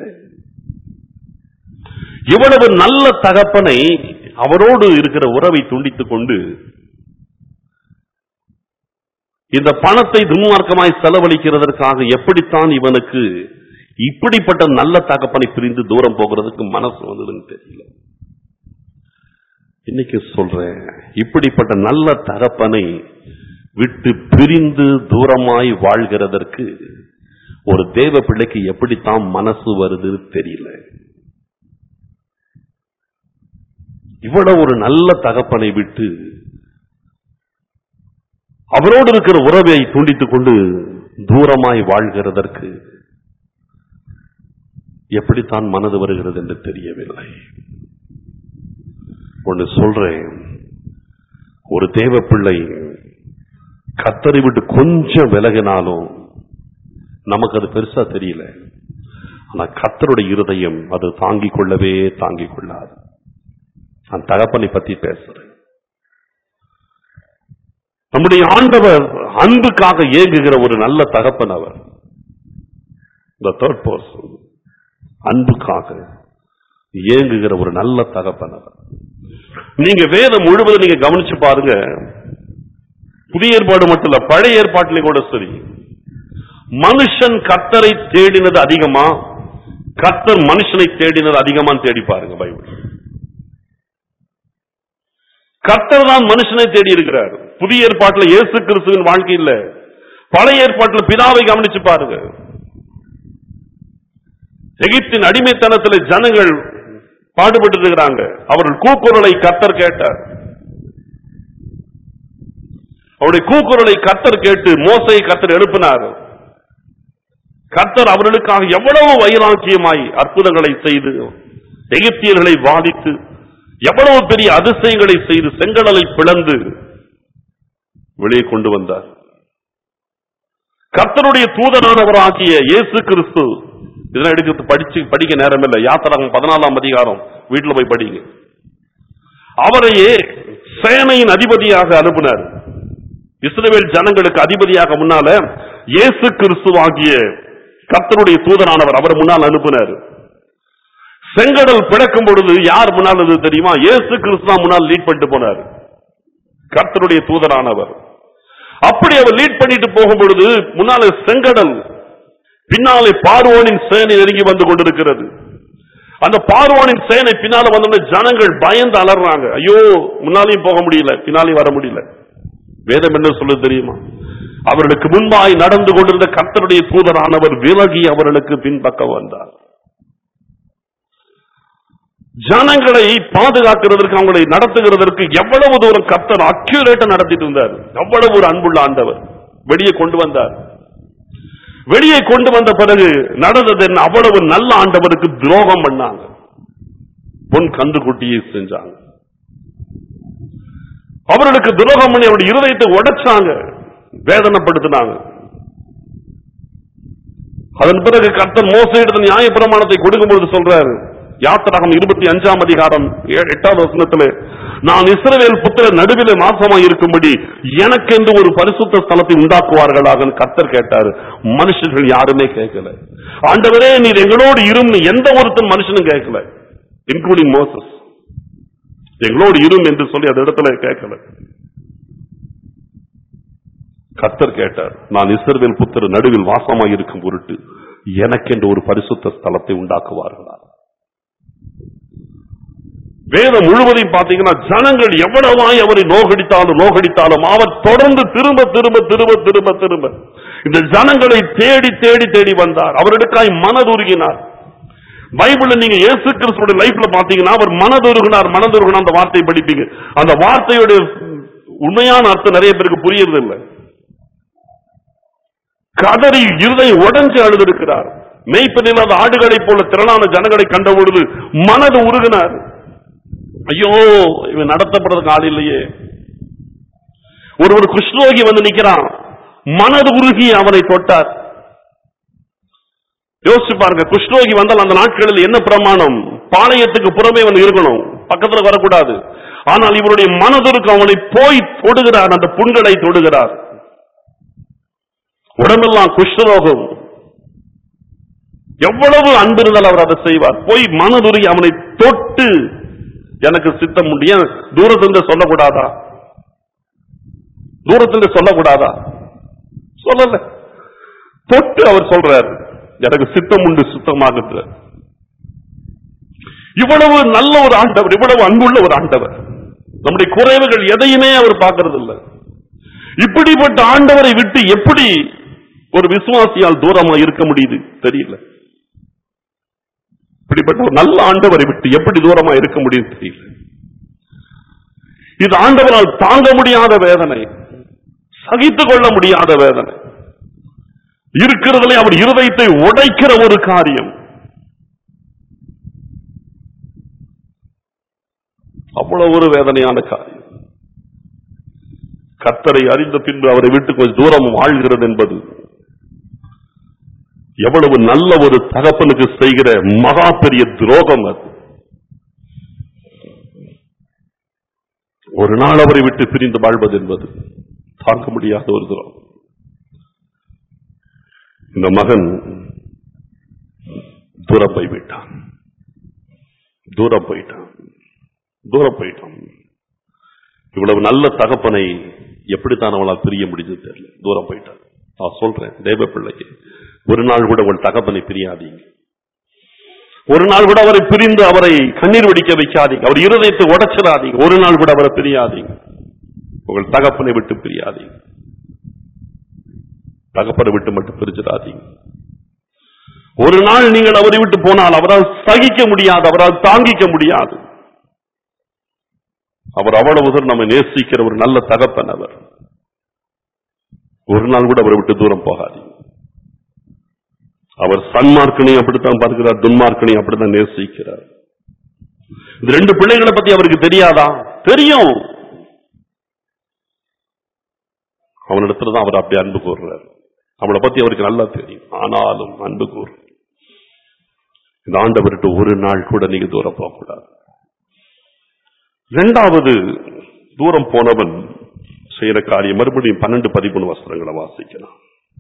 இவ்வளவு நல்ல தகப்பனை அவரோடு இருக்கிற உறவை துண்டித்துக் கொண்டு இந்த பணத்தை துன்மார்க்கமாய் செலவழிக்கிறதற்காக எப்படித்தான் இவனுக்கு இப்படிப்பட்ட நல்ல தகப்பனை பிரிந்து தூரம் போகிறதுக்கு மனசு வந்ததுன்னு தெரியல இன்னைக்கு சொல்றேன் இப்படிப்பட்ட நல்ல தகப்பனை விட்டு பிரிந்து தூரமாய் வாழ்கிறதற்கு ஒரு தேவ பிள்ளைக்கு எப்படித்தான் மனசு வருது தெரியல இவ்வளவு ஒரு நல்ல தகப்பனை விட்டு அவரோடு இருக்கிற உறவை துண்டித்துக் கொண்டு தூரமாய் வாழ்கிறதற்கு எப்படித்தான் மனது வருகிறது என்று தெரியவில்லை ஒன்று சொல்றேன் ஒரு தேவ பிள்ளை கத்தரை விட்டு கொஞ்சம் விலகினாலும் நமக்கு அது பெருசா தெரியல ஆனா கத்தருடைய இருதயம் அது தாங்கிக் கொள்ளவே தாங்கிக் கொள்ளாது நான் தகப்பனை பத்தி பேசுறேன் நம்முடைய ஆண்டவர் அன்புக்காக ஏங்குகிற ஒரு நல்ல தகப்பன் அவர் இந்த தேர்ட் பர்சன் அன்புக்காக ஏங்குகிற ஒரு நல்ல தகப்பன் அவர் நீங்க வேதம் முழுவதும் நீங்க கவனிச்சு பாருங்க புதிய ஏற்பாடு மட்டும் இல்ல பழைய ஏற்பாட்டிலே கூட சரி மனுஷன் கத்தரை தேடினது அதிகமா கத்தர் மனுஷனை தேடினது அதிகமான்னு தேடி பாருங்க பைபிள் கர்த்தர் தான் மனுஷனை தேடி இருக்கிறார் புதிய ஏற்பாட்டுல இயேசு கிறிஸ்துவின் வாழ்க்கை இல்ல பழைய ஏற்பாட்டுல பிதாவை கவனிச்சு பாருங்க எகிப்தின் அடிமைத்தனத்துல ஜனங்கள் பாடுபட்டு இருக்கிறாங்க அவர்கள் கூக்குரலை கர்த்தர் கேட்டார் அவருடைய கூக்குரலை கர்த்தர் கேட்டு மோசை கர்த்தர் எழுப்பினார் கர்த்தர் அவர்களுக்காக எவ்வளவு வைராக்கியமாய் அற்புதங்களை செய்து எகிப்தியர்களை வாதித்து எவ்வளவு பெரிய அதிசயங்களை செய்து செங்கடலை பிளந்து வெளியே கொண்டு வந்தார் கர்த்தருடைய தூதனானவராகிய இயேசு கிறிஸ்து இதெல்லாம் எடுக்க படிச்சு படிக்க நேரம் இல்லை யாத்திராகம் பதினாலாம் அதிகாரம் வீட்டுல போய் படிங்க அவரையே சேனையின் அதிபதியாக அனுப்பினார் இஸ்ரவேல் ஜனங்களுக்கு அதிபதியாக முன்னால இயேசு கிறிஸ்துவாகிய கர்த்தருடைய தூதனானவர் அவர் முன்னால் அனுப்பினார் செங்கடல் பிளக்கும் பொழுது யார் முன்னால் இருந்தது தெரியுமா இயேசு கிறிஸ்து தான் முன்னால் லீட் பண்ணிட்டு போனார் கர்த்தருடைய தூதரானவர் அப்படி அவர் லீட் பண்ணிட்டு போகும் பொழுது முன்னாலே செங்கடல் பின்னாலே பார்வோனின் சேனை நெருங்கி வந்து கொண்டிருக்கிறது அந்த பார்வோனின் சேனை பின்னால வந்தோடனே ஜனங்கள் பயந்து அலறாங்க ஐயோ முன்னாலையும் போக முடியல பின்னாலையும் வர முடியல வேதம் என்ன சொல்லுது தெரியுமா அவர்களுக்கு முன்பாய் நடந்து கொண்டிருந்த கர்த்தருடைய தூதரானவர் விலகி அவர்களுக்கு பின்பக்கம் வந்தார் ஜனங்களை பாதுகாக்கிறதற்கு அவங்களை நடத்துகிறதற்கு எவ்வளவு தூரம் கர்த்தர் அக்யூரேட்டா நடத்திட்டு இருந்தார் அவ்வளவு ஒரு அன்புள்ள ஆண்டவர் வெளியே கொண்டு வந்தார் வெளியே கொண்டு வந்த பிறகு நடந்தது என்ன அவ்வளவு நல்ல ஆண்டவருக்கு துரோகம் பண்ணாங்க பொன் கந்து குட்டியை செஞ்சாங்க அவர்களுக்கு துரோகம் பண்ணி அவருடைய இருதயத்தை உடைச்சாங்க வேதனைப்படுத்தினாங்க அதன் பிறகு கர்த்தர் மோசையிடத்தில் நியாய பிரமாணத்தை கொடுக்கும்போது சொல்றாரு யாத்திராகம் இருபத்தி அஞ்சாம் அதிகாரம் ஏ- எட்டாவது வசனத்திலே நான் இஸ்ரவேல் புத்திர நடுவிலே மாசமாய் இருக்கும்படி எனக்கென்று ஒரு பரிசுத்த ஸ்தலத்தை உண்டாக்குவார்களாக கர்த்தர் கேட்டாரு மனுஷர்கள் யாருமே கேட்கல ஆண்டவரே நீர் எங்களோடு இரும் எந்த ஒருத்தன் மனுஷனும் கேட்கல இன்க்ளூடிங் மோசஸ் எங்களோடு இரும் என்று சொல்லி அந்த இடத்துல கேட்கல கர்த்தர் கேட்டார் நான் இஸ்ரவேல் புத்திர நடுவில் வாசமாய் இருக்கும் பொருட்டு எனக்கென்று ஒரு பரிசுத்த ஸ்தலத்தை உண்டாக்குவார்களா வேதம் முழுவதையும் பார்த்தீங்கன்னா ஜனங்கள் எவ்வளவாய் அவரை நோகடித்தாலும் நோகடித்தாலும் அவர் தொடர்ந்து திரும்ப திரும்ப திரும்ப திரும்ப திரும்ப இந்த ஜனங்களை தேடி தேடி தேடி வந்தார் அவர்களுக்காய் மனதுருகினார் பைபிள்ல நீங்க இயேசு கிறிஸ்துவோட லைஃப்ல பாத்தீங்கன்னா அவர் மனதுருகினார் மனதுருகினார் அந்த வார்த்தையை படிப்பீங்க அந்த வார்த்தையோட உண்மையான அர்த்தம் நிறைய பேருக்கு புரியறது இல்லை கதறி இருதை உடைஞ்சு அழுதிருக்கிறார் மெய்ப்பன் இல்லாத ஆடுகளைப் போல திரளான ஜனங்களை கண்ட பொழுது மனது உருகினார் ஐயோ இவன் நடத்தப்படுறதுக்கு ஆள் இல்லையே ஒருவர் குஷ்ரோகி வந்து நிக்கிறான் மனது உருகி அவனை தொட்டார் யோசிச்சு பாருங்க குஷ்ரோகி வந்தால் அந்த நாட்களில் என்ன பிரமாணம் பாளையத்துக்கு புறமே வந்து இருக்கணும் பக்கத்துல வரக்கூடாது ஆனால் இவருடைய மனதிற்கு அவனை போய் தொடுகிறார் அந்த புண்களை தொடுகிறார் உடம்பெல்லாம் குஷ்டரோகம் எவ்வளவு அன்பு இருந்தால் அவர் அதை செய்வார் போய் மனதுருகி அவனை தொட்டு எனக்கு சித்தம் உண்டு ஏன் தூரத்திலிருந்து சொல்லக்கூடாதா தூரத்திலிருந்து சொல்லக்கூடாதா சொல்லல தொட்டு அவர் சொல்றார் எனக்கு சித்தம் உண்டு சுத்தமாக இவ்வளவு நல்ல ஒரு ஆண்டவர் இவ்வளவு அன்புள்ள ஒரு ஆண்டவர் நம்முடைய குறைவுகள் எதையுமே அவர் பார்க்கறது இல்ல இப்படிப்பட்ட ஆண்டவரை விட்டு எப்படி ஒரு விசுவாசியால் தூரமா இருக்க முடியுது தெரியல இப்படிப்பட்ட ஒரு நல்ல ஆண்டவரை விட்டு எப்படி தூரமா இருக்க முடியும் தெரியல இது ஆண்டவரால் தாங்க முடியாத வேதனை சகித்துக் கொள்ள முடியாத வேதனை இருக்கிறதுலே அவர் இருதயத்தை உடைக்கிற ஒரு காரியம் அவ்வளவு ஒரு வேதனையான காரியம் கர்த்தரை அறிந்த பின்பு அவரை விட்டு கொஞ்சம் தூரம் வாழ்கிறது என்பது எவ்வளவு நல்ல ஒரு தகப்பனுக்கு செய்கிற மகா பெரிய துரோகம் அது ஒரு நாள் அவரை விட்டு பிரிந்து வாழ்வது என்பது தாங்க முடியாத ஒரு துரோகம் இந்த மகன் தூரம் போய்விட்டான் தூரம் போயிட்டான் தூரம் போயிட்டான் இவ்வளவு நல்ல தகப்பனை எப்படித்தான் அவளால் பிரிய முடிஞ்சது தெரியல தூரம் போயிட்டான் நான் சொல்றேன் தேவ பிள்ளைக்கு ஒரு நாள் கூட உங்கள் தகப்பனை பிரியாதீங்க ஒரு நாள் கூட அவரை பிரிந்து அவரை கண்ணீர் வடிக்க வைக்காதீங்க அவர் இருதயத்தை உடைச்சிடாதீங்க ஒரு நாள் கூட அவரை பிரியாதீங்க உங்கள் தகப்பனை விட்டு பிரியாதீங்க தகப்பனை விட்டு மட்டும் பிரிச்சிடாதீங்க ஒரு நாள் நீங்கள் அவரை விட்டு போனால் அவரால் சகிக்க முடியாது அவரால் தாங்கிக்க முடியாது அவர் அவ்வளவு தூரம் நம்ம நேசிக்கிற ஒரு நல்ல தகப்பன் அவர் ஒரு நாள் கூட அவரை விட்டு தூரம் போகாதீங்க அவர் சன்மார்க்கனையும் அப்படித்தான் பார்க்கிறார் துன்மார்க்கனையும் அப்படித்தான் நேசிக்கிறார் இந்த ரெண்டு பிள்ளைகளை பத்தி அவருக்கு தெரியாதா தெரியும் அவனிடத்துல தான் அவர் அப்படி அன்பு கூறுறார் அவளை பத்தி அவருக்கு நல்லா தெரியும் ஆனாலும் அன்பு கூறு இந்த ஆண்டவர்கிட்ட ஒரு நாள் கூட நீங்க தூரம் போகக்கூடாது இரண்டாவது தூரம் போனவன் செய்யற காரியம் மறுபடியும் பன்னெண்டு பதிமூணு வஸ்திரங்களை வாசிக்கலாம்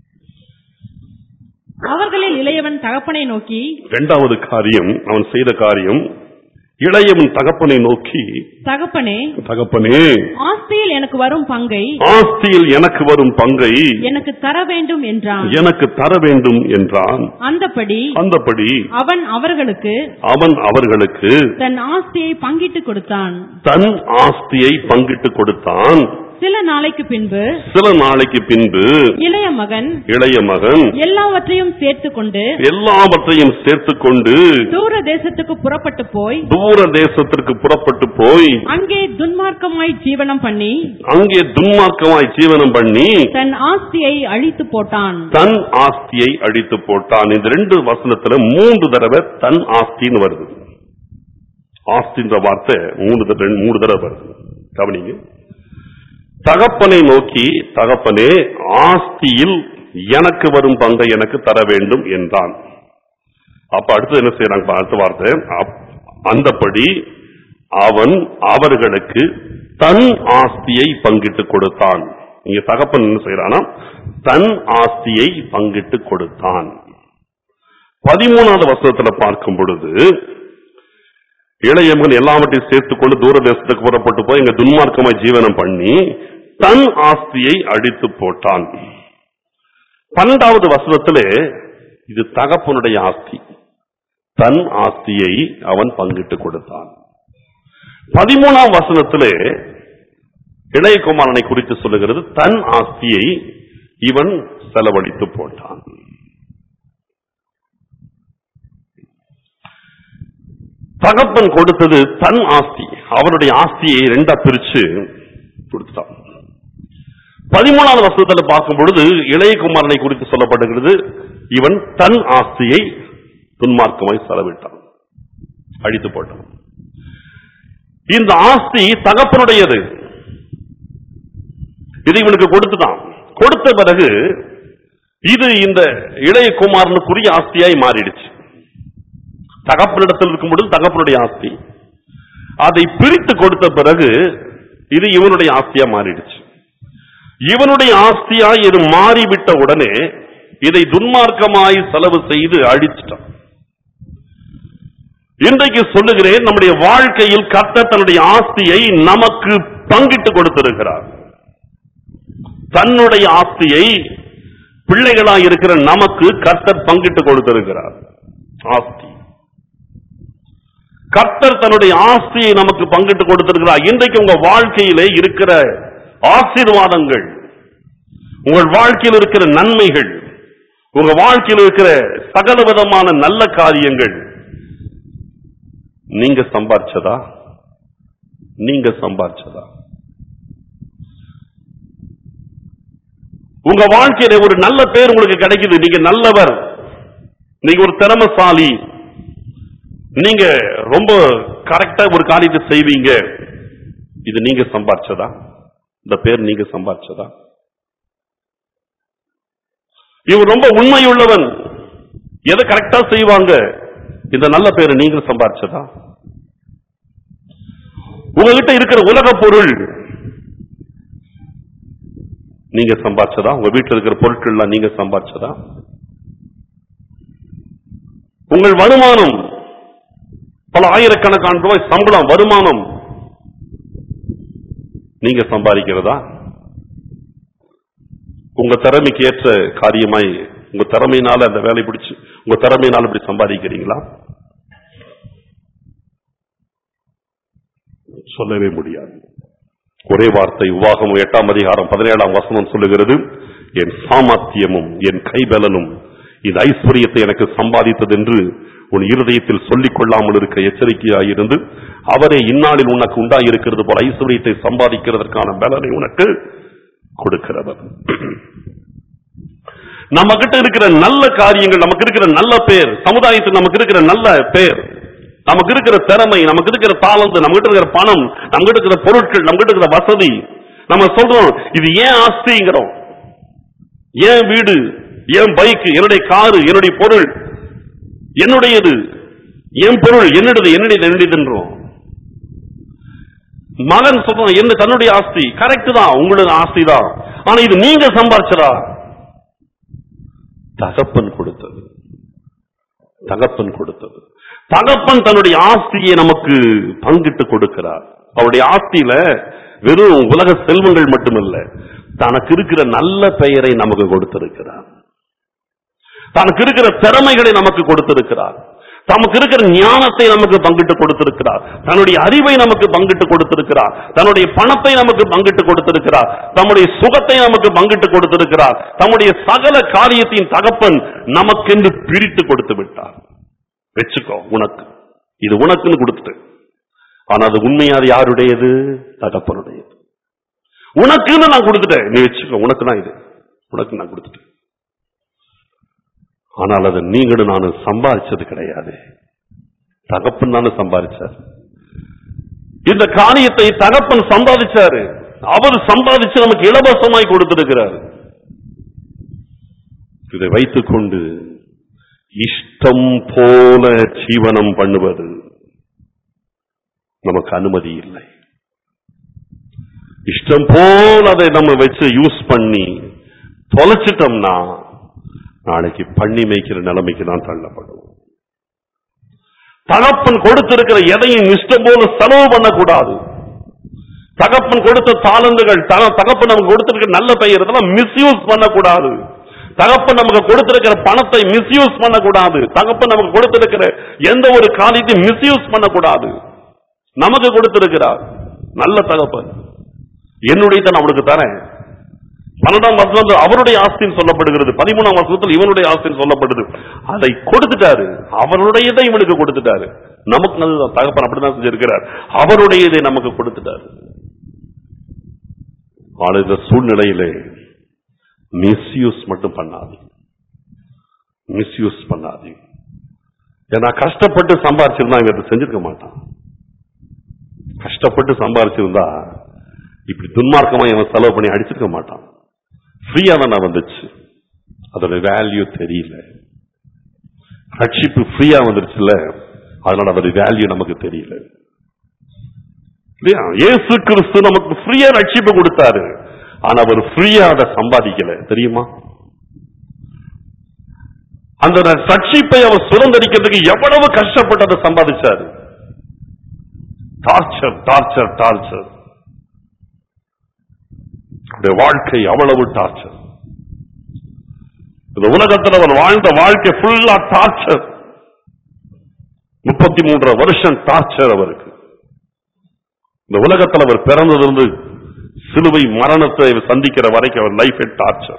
அவர்களில் இளையவன் தகப்பனை நோக்கி இரண்டாவது காரியம் அவன் செய்த காரியம் இளையவன் தகப்பனை நோக்கி தகப்பனே தகப்பனே ஆஸ்தியில் எனக்கு வரும் பங்கை ஆஸ்தியில் எனக்கு வரும் பங்கை எனக்கு தர வேண்டும் என்றான் எனக்கு தர வேண்டும் என்றான் அந்தபடி அந்தபடி அவன் அவர்களுக்கு அவன் அவர்களுக்கு தன் ஆஸ்தியை பங்கிட்டு கொடுத்தான் தன் ஆஸ்தியை பங்கிட்டு கொடுத்தான் சில நாளைக்கு பின்பு சில நாளைக்கு பின்பு இளைய மகன் இளைய மகன் எல்லாவற்றையும் சேர்த்துக் கொண்டு எல்லாவற்றையும் சேர்த்துக் கொண்டு தூர தேசத்துக்கு புறப்பட்டு போய் தூர தேசத்திற்கு புறப்பட்டு போய் அங்கே துன்மார்க்கமாய் ஜீவனம் பண்ணி அங்கே துன்மார்க்கமாய் ஜீவனம் பண்ணி தன் ஆஸ்தியை அழித்து போட்டான் தன் ஆஸ்தியை அடித்து போட்டான் இந்த ரெண்டு வசனத்துல மூன்று தடவை தன் ஆஸ்தின்னு வருது ஆஸ்தின்ற வார்த்தை மூணு தடவை மூணு தடவை வருது கவனிங்க தகப்பனை நோக்கி தகப்பனே ஆஸ்தியில் எனக்கு வரும் பங்கை எனக்கு தர வேண்டும் என்றான் அப்ப அடுத்து என்ன செய்யறாங்க பா- அடுத்த வார்த்தை அப்- அந்தபடி அவன் அவர்களுக்கு தன் ஆஸ்தியை பங்கிட்டு கொடுத்தான் இங்க தகப்பன் என்ன செய்யறானா தன் ஆஸ்தியை பங்கிட்டு கொடுத்தான் பதிமூணாவது வசனத்துல பார்க்கும் பொழுது இளையமகன் எல்லாவற்றையும் சேர்த்துக் கொண்டு தூர தேசத்துக்கு புறப்பட்டு போய் இங்க துன்மார்க்கமாய் ஜீவனம் பண்ணி தன் ஆஸ்தியை அடித்து போட்டான் பன்னெண்டாவது வசனத்திலே இது தகப்பனுடைய ஆஸ்தி தன் ஆஸ்தியை அவன் பங்கிட்டு கொடுத்தான் பதிமூணாம் வசனத்திலே இளையகுமாரனை குறித்து சொல்லுகிறது தன் ஆஸ்தியை இவன் செலவழித்து போட்டான் தகப்பன் கொடுத்தது தன் ஆஸ்தி அவனுடைய ஆஸ்தியை ரெண்டா பிரிச்சு கொடுத்தான் பதிமூணாவது வசனத்துல பார்க்கும் பொழுது இளையகுமாரனை குறித்து சொல்லப்படுகிறது இவன் தன் ஆஸ்தியை துன்மார்க்கமாய் செலவிட்டான் அழித்து போட்டான் இந்த ஆஸ்தி தகப்பனுடையது இது இவனுக்கு கொடுத்துட்டான் கொடுத்த பிறகு இது இந்த இளைய குமாரனுக்குரிய ஆஸ்தியாய் மாறிடுச்சு தகப்பனிடத்தில் இருக்கும் பொழுது தகப்பனுடைய ஆஸ்தி அதை பிரித்து கொடுத்த பிறகு இது இவனுடைய ஆஸ்தியா மாறிடுச்சு இவனுடைய ஆஸ்தியாய் இது மாறிவிட்ட உடனே இதை துன்மார்க்கமாய் செலவு செய்து அழிச்சிட்டான் இன்றைக்கு சொல்லுகிறேன் நம்முடைய வாழ்க்கையில் கர்த்தர் தன்னுடைய ஆஸ்தியை நமக்கு பங்கிட்டு கொடுத்திருக்கிறார் தன்னுடைய ஆஸ்தியை பிள்ளைகளாய் இருக்கிற நமக்கு கர்த்தர் பங்கிட்டு கொடுத்திருக்கிறார் ஆஸ்தி கர்த்தர் தன்னுடைய ஆஸ்தியை நமக்கு பங்கிட்டு கொடுத்திருக்கிறார் இன்றைக்கு உங்க வாழ்க்கையிலே இருக்கிற ஆசீர்வாதங்கள் உங்கள் வாழ்க்கையில் இருக்கிற நன்மைகள் உங்க வாழ்க்கையில் இருக்கிற சகல விதமான நல்ல காரியங்கள் நீங்க சம்பாரிச்சதா நீங்க சம்பாரிச்சதா உங்க வாழ்க்கையில ஒரு நல்ல பேர் உங்களுக்கு கிடைக்குது நீங்க நல்லவர் நீங்க ஒரு திறமசாலி நீங்க ரொம்ப கரெக்டா ஒரு காரியத்தை செய்வீங்க இது நீங்க சம்பாரிச்சதா இந்த பேர் நீங்க சம்பாரிச்சதா இவர் ரொம்ப உண்மையுள்ளவன் எதை கரெக்டா செய்வாங்க இந்த நல்ல பேரை நீங்க சம்பாரிச்சதா உங்ககிட்ட இருக்கிற உலக பொருள் நீங்க சம்பாரிச்சதா உங்க வீட்டுல இருக்கிற பொருட்கள்லாம் நீங்க சம்பாரிச்சதா உங்கள் வருமானம் பல ஆயிரக்கணக்கான ரூபாய் சம்பளம் வருமானம் நீங்க சம்பாதிக்கிறதா உங்க திறமைக்கு ஏற்ற காரியமாய் உங்க திறமையினால அந்த வேலை பிடிச்சு உங்க திறமையினால இப்படி சம்பாதிக்கிறீங்களா சொல்லவே முடியாது ஒரே வார்த்தை உவாகம் எட்டாம் அதிகாரம் பதினேழாம் வசனம் சொல்லுகிறது என் சாமர்த்தியமும் என் கைபலனும் இந்த ஐஸ்வர்யத்தை எனக்கு சம்பாதித்தது என்று உன் இருதயத்தில் சொல்லிக் கொள்ளாமல் இருக்க எச்சரிக்கையாயிருந்து அவரே இந்நாளில் உனக்கு உண்டாயிருக்கிறது போல ஐஸ்வர்யத்தை சம்பாதிக்கிறதற்கான பலனை உனக்கு கொடுக்கிறவர் நம்ம கிட்ட இருக்கிற நல்ல காரியங்கள் நமக்கு இருக்கிற நல்ல பேர் சமுதாயத்தில் நமக்கு இருக்கிற நல்ல பேர் நமக்கு இருக்கிற திறமை நமக்கு இருக்கிற தாளந்து நம்ம கிட்ட இருக்கிற பணம் நம்ம கிட்ட இருக்கிற பொருட்கள் நம்ம கிட்ட இருக்கிற வசதி நம்ம சொல்றோம் இது ஏன் ஆஸ்திங்கிறோம் ஏன் வீடு ஏன் பைக் என்னுடைய காரு என்னுடைய பொருள் என்னுடையது என் பொருள் என்னுடையது என்னுடையது என்னுடையதுன்றோம் மகன் சொல்றான் என்ன தன்னுடைய ஆஸ்தி கரெக்ட் தான் உங்களோட ஆஸ்தி தான் ஆனா இது நீங்க சம்பாரிச்சதா தகப்பன் கொடுத்தது தகப்பன் கொடுத்தது தகப்பன் தன்னுடைய ஆஸ்தியை நமக்கு பங்கிட்டு கொடுக்கிறார் அவருடைய ஆஸ்தியில வெறும் உலக செல்வங்கள் மட்டுமல்ல தனக்கு இருக்கிற நல்ல பெயரை நமக்கு கொடுத்திருக்கிறார் தனக்கு இருக்கிற திறமைகளை நமக்கு கொடுத்திருக்கிறார் தமக்கு இருக்கிற ஞானத்தை நமக்கு பங்கிட்டு கொடுத்திருக்கிறார் தன்னுடைய அறிவை நமக்கு பங்கிட்டு கொடுத்திருக்கிறார் தன்னுடைய பணத்தை நமக்கு பங்கிட்டு கொடுத்திருக்கிறார் தம்முடைய சுகத்தை நமக்கு பங்கிட்டு கொடுத்திருக்கிறார் தம்முடைய சகல காரியத்தின் தகப்பன் நமக்கென்று பிரித்து கொடுத்து விட்டார் வச்சுக்கோ உனக்கு இது உனக்குன்னு கொடுத்துட்டு ஆனா அது உண்மையா அது யாருடையது தகப்பனுடையது உனக்குன்னு நான் கொடுத்துட்டேன் நீ வச்சுக்கோ உனக்கு தான் இது உனக்கு நான் கொடுத்துட்டேன் ஆனால் அது நீங்களும் நானும் சம்பாதிச்சது கிடையாது தகப்பன் தானே சம்பாதிச்சார் இந்த காரியத்தை தகப்பன் சம்பாதிச்சாரு அவர் சம்பாதிச்சு நமக்கு இலவசமாய் கொடுத்திருக்கிறார் இதை வைத்துக்கொண்டு இஷ்டம் போல ஜீவனம் பண்ணுவது நமக்கு அனுமதி இல்லை இஷ்டம் போல அதை நம்ம வச்சு யூஸ் பண்ணி தொலைச்சிட்டோம்னா நாளைக்கு பண்ணி மேய்க்கிற நிலைமைக்கு தான் தள்ளப்படுவோம் தகப்பன் கொடுத்திருக்கிற எதையும் இஷ்டம் போல செலவு பண்ணக்கூடாது தகப்பன் கொடுத்த தாளந்துகள் தக- தகப்பன் நமக்கு கொடுத்திருக்கிற நல்ல பெயர் இதெல்லாம் மிஸ்யூஸ் பண்ணக்கூடாது தகப்பன் நமக்கு கொடுத்திருக்கிற பணத்தை மிஸ்யூஸ் பண்ணக்கூடாது தகப்பன் நமக்கு கொடுத்திருக்கிற எந்த ஒரு காரியத்தையும் மிஸ்யூஸ் பண்ணக்கூடாது நமக்கு கொடுத்திருக்கிறார் நல்ல தகப்பன் என்னுடைய தான் அவனுக்கு தரேன் பன்னெண்டாம் வசனம் அவருடைய ஆஸ்தின்னு சொல்லப்படுகிறது பதிமூணாம் வசனத்தில் இவனுடைய ஆஸ்தின்னு சொல்லப்படுது அதை கொடுத்துட்டாரு அவருடையதை இவனுக்கு கொடுத்துட்டாரு நமக்கு அதுதான் தகப்பன் அப்படிதான் செஞ்சிருக்கிறார் அவருடையதை நமக்கு கொடுத்துட்டாரு ஆனா இந்த சூழ்நிலையிலே மிஸ்யூஸ் மட்டும் பண்ணாது மிஸ்யூஸ் பண்ணாது ஏன்னா கஷ்டப்பட்டு சம்பாரிச்சிருந்தா இங்க இதை செஞ்சிருக்க மாட்டான் கஷ்டப்பட்டு சம்பாரிச்சிருந்தா இப்படி துன்மார்க்கமா இவன் செலவு பண்ணி அடிச்சிருக்க மாட்டான் ஃப்ரீயா தானே வந்துச்சு அதோட வேல்யூ தெரியல ரட்சிப்பு ஃப்ரீயா வந்துருச்சுல அதனால அதோட வேல்யூ நமக்கு தெரியல இல்லையா? இயேசு கிறிஸ்து நமக்கு ஃப்ரீயா ரட்சிப்பு கொடுத்தாரு ஆனா அவர் ஃப்ரீயா அதை சம்பாதிக்கல தெரியுமா அந்த ரட்சிப்பை அவர் சுதந்திரிக்கிறதுக்கு எவ்வளவு கஷ்டப்பட்டு அதை சம்பாதிச்சாரு டார்ச்சர் டார்ச்சர் டார்ச்சர் அவருடைய வாழ்க்கை அவ்வளவு டார்ச்சர் இந்த உலகத்தில் அவர் வாழ்ந்த வாழ்க்கை ஃபுல்லா டார்ச்சர் முப்பத்தி மூன்றரை வருஷம் டார்ச்சர் அவருக்கு இந்த உலகத்தில் அவர் பிறந்ததிலிருந்து சிலுவை மரணத்தை சந்திக்கிற வரைக்கும் அவர் லைஃப் டார்ச்சர்